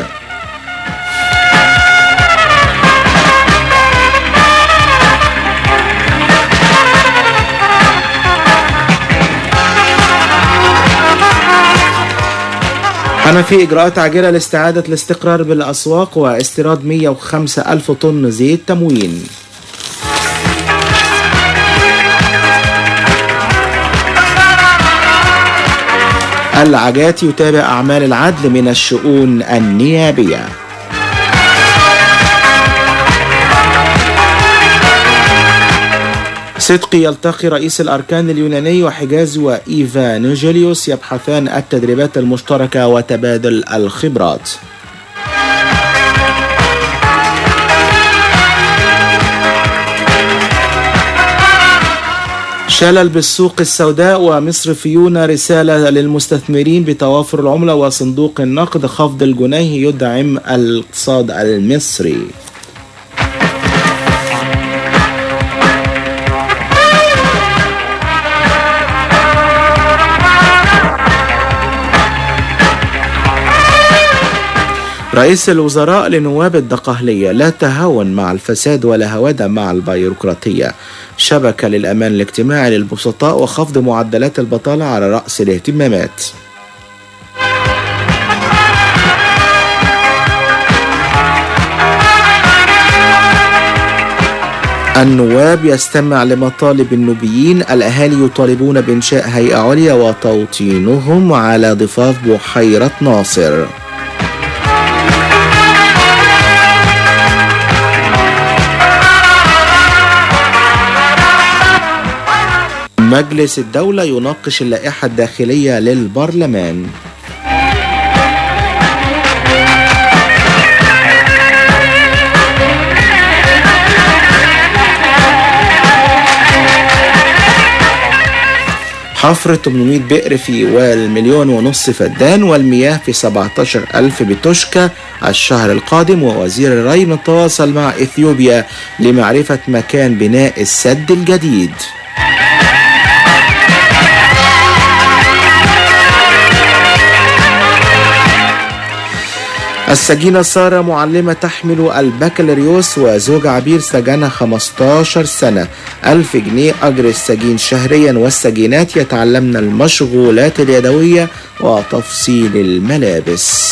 حان في إجراءات عاجلة لاستعادة الاستقرار بالأسواق واستيراد 105 ألف طن زيت تموين العجاتي يتابع أعمال العدل من الشؤون النيابية صدقي يلتقي رئيس الأركان اليوناني وحجاز وإيفا نوجيليوس يبحثان التدريبات المشتركة وتبادل الخبرات شلل بالسوق السوداء ومصرفيون رسالة للمستثمرين بتوافر العملة وصندوق النقد خفض الجنيه يدعم الاقتصاد المصري رئيس الوزراء لنواب الدقهلية لا تهاون مع الفساد ولا هوادة مع البيروقراطية شبكة للأمان الاجتماعي للبسطاء وخفض معدلات البطالة على رأس الاهتمامات النواب يستمع لمطالب النوبيين الأهالي يطالبون بإنشاء هيئة عليا وتوطينهم على ضفاف بحيرة ناصر مجلس الدولة يناقش اللائحة الداخلية للبرلمان حفر 800 بئر في والمليون ونص فدان والمياه في 17 ألف بتشكى الشهر القادم ووزير الري نتواصل مع إثيوبيا لمعرفة مكان بناء السد الجديد السجينة سارة معلمة تحمل البكالوريوس وزوج عبير سجنها 15 سنة ألف جنيه أجر السجين شهريا والسجينات يتعلمن المشغولات اليدوية وتفصيل الملابس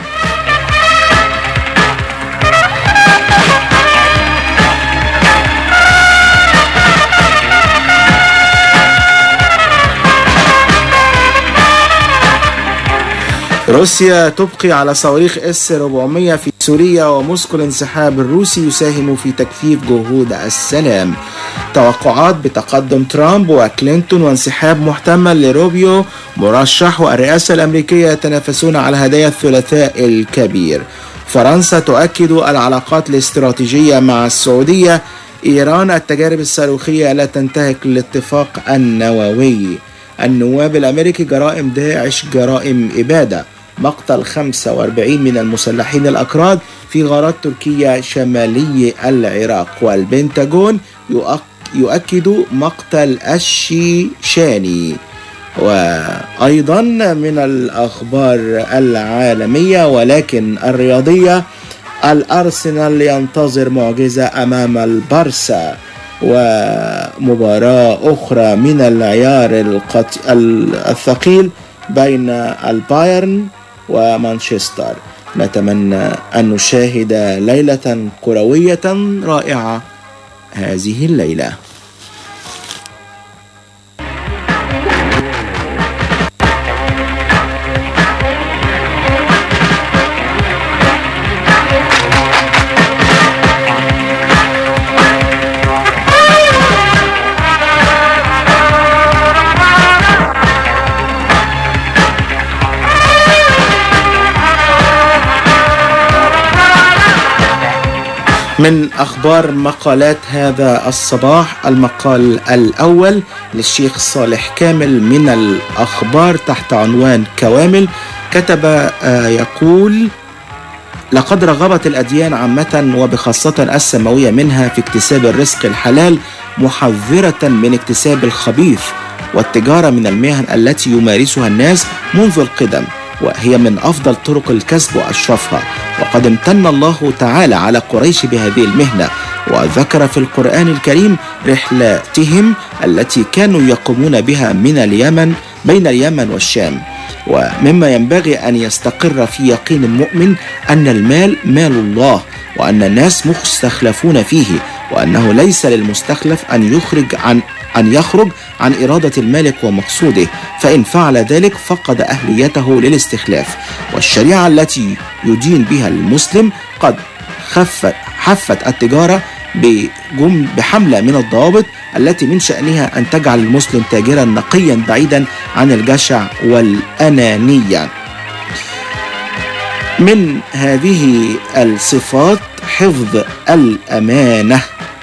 روسيا تبقي على صواريخ اس 400 في سوريا وموسكو الانسحاب الروسي يساهم في تكثيف جهود السلام توقعات بتقدم ترامب وكلينتون وانسحاب محتمل لروبيو مرشح والرئاسة الأمريكية يتنافسون على هدايا الثلاثاء الكبير فرنسا تؤكد العلاقات الاستراتيجية مع السعودية إيران التجارب الصاروخية لا تنتهك الاتفاق النووي النواب الأمريكي جرائم داعش جرائم إبادة مقتل 45 من المسلحين الأكراد في غارات تركيا شمالي العراق والبنتاجون يؤكد مقتل الشيشاني وأيضا من الأخبار العالمية ولكن الرياضية الأرسنال ينتظر معجزة أمام البارسا ومباراة أخرى من العيار القت... الثقيل بين البايرن ومانشستر نتمنى أن نشاهد ليلة كروية رائعة هذه الليلة من أخبار مقالات هذا الصباح المقال الأول للشيخ صالح كامل من الأخبار تحت عنوان كوامل كتب آه، يقول لقد رغبت الأديان عامة وبخاصة السماوية منها في اكتساب الرزق الحلال محذرة من اكتساب الخبيث والتجارة من المهن التي يمارسها الناس منذ القدم وهي من أفضل طرق الكسب وأشرفها وقد امتن الله تعالى على قريش بهذه المهنة وذكر في القرآن الكريم رحلاتهم التي كانوا يقومون بها من اليمن بين اليمن والشام ومما ينبغي أن يستقر في يقين المؤمن أن المال مال الله وأن الناس مستخلفون فيه وأنه ليس للمستخلف أن يخرج عن أن يخرج عن إرادة المالك ومقصوده فإن فعل ذلك فقد أهليته للاستخلاف والشريعة التي يدين بها المسلم قد خفت حفت التجارة بجم بحملة من الضوابط التي من شأنها أن تجعل المسلم تاجرا نقيا بعيدا عن الجشع والأنانية من هذه الصفات حفظ الأمانة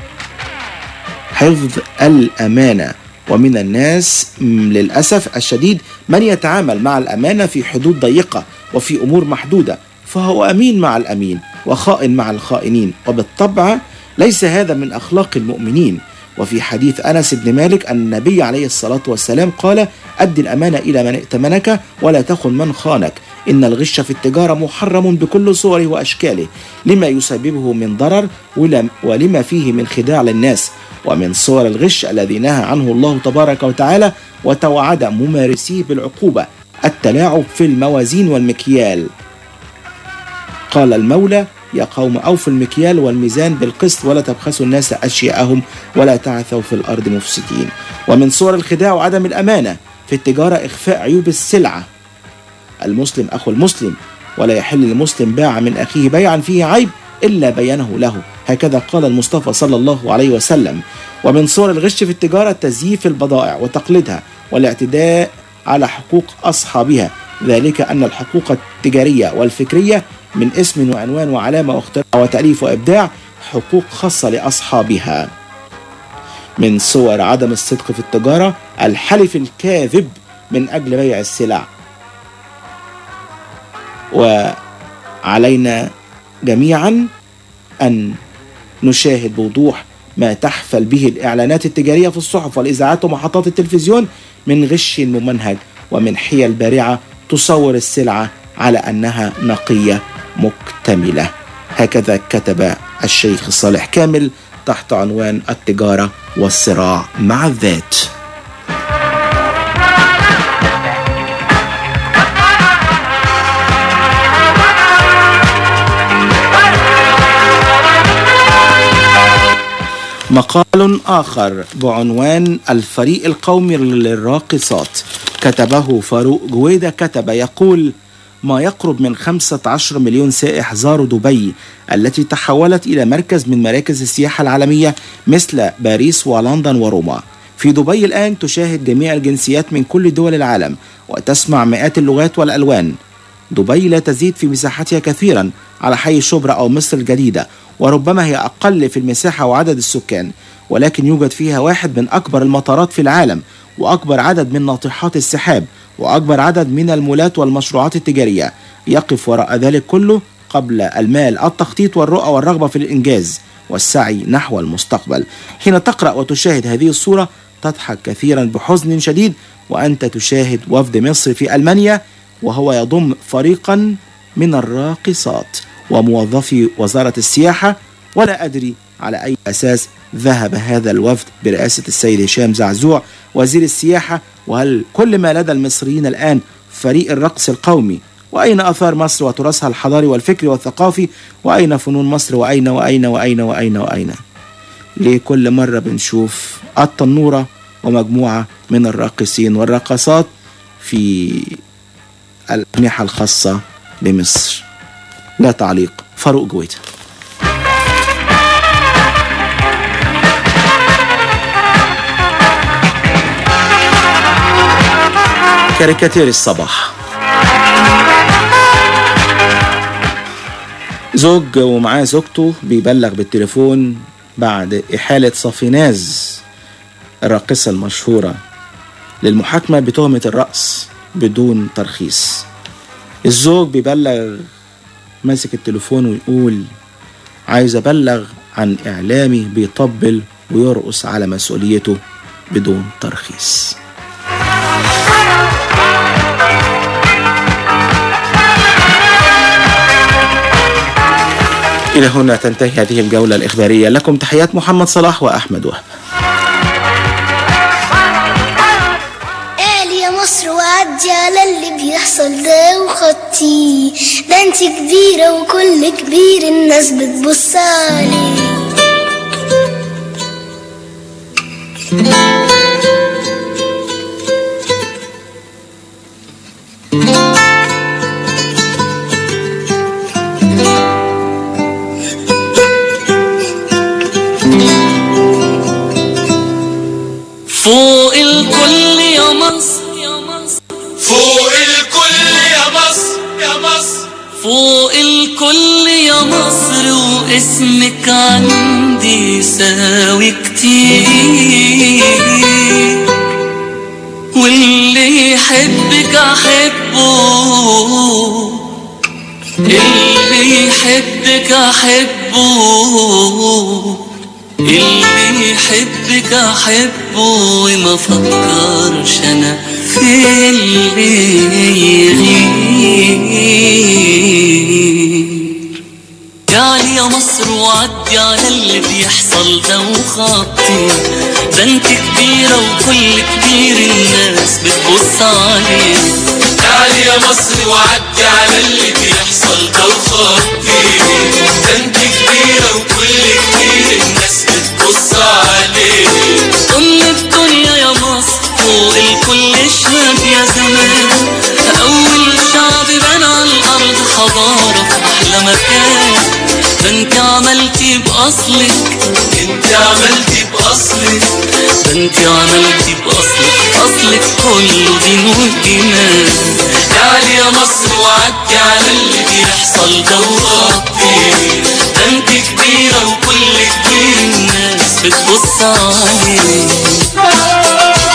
حفظ الأمانة ومن الناس م، للأسف الشديد من يتعامل مع الأمانة في حدود ضيقة وفي أمور محدودة فهو أمين مع الأمين وخائن مع الخائنين وبالطبع ليس هذا من أخلاق المؤمنين وفي حديث أنس بن مالك أن النبي عليه الصلاة والسلام قال أد الأمانة إلى من ائتمنك ولا تخن من خانك إن الغش في التجارة محرم بكل صوره وأشكاله لما يسببه من ضرر ولم- ولما فيه من خداع للناس ومن صور الغش الذي نهى عنه الله تبارك وتعالى وتوعد ممارسيه بالعقوبة التلاعب في الموازين والمكيال قال المولى يا قوم أوفوا المكيال والميزان بالقسط ولا تبخسوا الناس أشياءهم ولا تعثوا في الأرض مفسدين ومن صور الخداع وعدم الأمانة في التجارة إخفاء عيوب السلعة المسلم أخو المسلم ولا يحل للمسلم باع من أخيه بيعا فيه عيب إلا بينه له هكذا قال المصطفى صلى الله عليه وسلم ومن صور الغش في التجارة تزييف البضائع وتقليدها والاعتداء على حقوق أصحابها ذلك أن الحقوق التجارية والفكرية من اسم وعنوان وعلامة واختراع وتأليف وإبداع حقوق خاصة لأصحابها من صور عدم الصدق في التجارة الحلف الكاذب من أجل بيع السلع وعلينا جميعا أن نشاهد بوضوح ما تحفل به الإعلانات التجارية في الصحف والإذاعات ومحطات التلفزيون من غش ممنهج ومن حيل بارعة تصور السلعة على أنها نقية مكتملة هكذا كتب الشيخ صالح كامل تحت عنوان التجارة والصراع مع الذات مقال آخر بعنوان الفريق القومي للراقصات كتبه فاروق جويدة كتب يقول ما يقرب من 15 مليون سائح زاروا دبي التي تحولت إلى مركز من مراكز السياحة العالمية مثل باريس ولندن وروما في دبي الآن تشاهد جميع الجنسيات من كل دول العالم وتسمع مئات اللغات والألوان دبي لا تزيد في مساحتها كثيرا على حي شبرا أو مصر الجديدة وربما هي أقل في المساحة وعدد السكان ولكن يوجد فيها واحد من أكبر المطارات في العالم وأكبر عدد من ناطحات السحاب وأكبر عدد من المولات والمشروعات التجارية يقف وراء ذلك كله قبل المال التخطيط والرؤى والرغبة في الإنجاز والسعي نحو المستقبل حين تقرأ وتشاهد هذه الصورة تضحك كثيرا بحزن شديد وأنت تشاهد وفد مصر في ألمانيا وهو يضم فريقا من الراقصات وموظفي وزارة السياحة ولا أدري على أي أساس ذهب هذا الوفد برئاسة السيد هشام زعزوع وزير السياحة وهل كل ما لدى المصريين الآن فريق الرقص القومي وأين آثار مصر وتراثها الحضاري والفكري والثقافي وأين فنون مصر وأين وأين وأين وأين وأين ليه كل مرة بنشوف التنورة ومجموعة من الراقصين والراقصات في الأجنحة الخاصة بمصر لا تعليق فاروق جويته كاريكاتير الصباح زوج ومعاه زوجته بيبلغ بالتليفون بعد إحالة صفيناز الراقصة المشهورة للمحاكمة بتهمة الرقص بدون ترخيص الزوج بيبلغ ماسك التليفون ويقول عايز أبلغ عن إعلامي بيطبل ويرقص على مسؤوليته بدون ترخيص إلى هنا تنتهي هذه الجولة الإخبارية لكم تحيات محمد صلاح وأحمد وهب قال يا مصر وعدي على اللي بيحصل ده وخطيه ده انت كبيرة وكل كبير الناس بتبص عليه فوق الكل يا مصر فوق الكل يا مصر يا مصر فوق الكل يا مصر واسمك عندي يساوي كتير واللي يحبك احبه اللي يحبك احبه اللي يحبك احبه وما فكرش انا في اللي يغير يعني يا مصر وعدي على اللي بيحصل ده وخطي ده انت كبيرة وكل كبير الناس بتبص عليه تعالي يا مصر وعدي على اللي بيحصل ده وخطي ده انت كبيرة وكل كبير الناس بتبص عليه أم الدنيا يا مصر فوق الكل اشهد يا زمان أول شعب بنى على الأرض حضارة في أحلى مكان ده انت عملتي بأصلك انت عملتي بأصلك ده انت عملتي بأصلك أصلك كله دين وإيمان تعالي يا مصر وعدي على اللي بيحصل ده وخطي ده انت كبيرة وكل كبير الناس بتبص عليك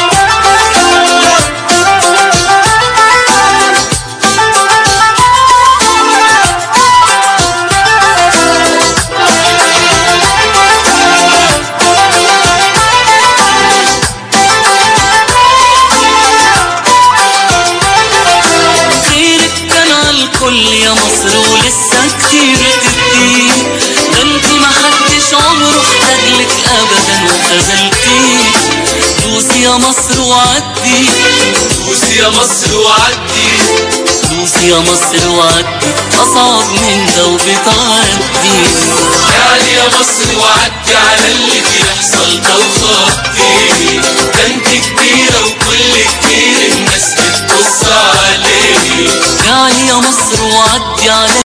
خيرك كان على الكل يا مصر ولسه كتير تديه ده انت ما حدش عمره احتاجلك ابدا وخذلتيه دوسي يا مصر وعدي دوسي يا مصر وعدي دوسي يا مصر وعدي اصعب من ده وبتعدي تعالي يا مصر وعدي على اللي بيحصل ده وخطي ده انت كبيرة وكل كبير الناس بتبص عليه يعني يا مصر وعدي على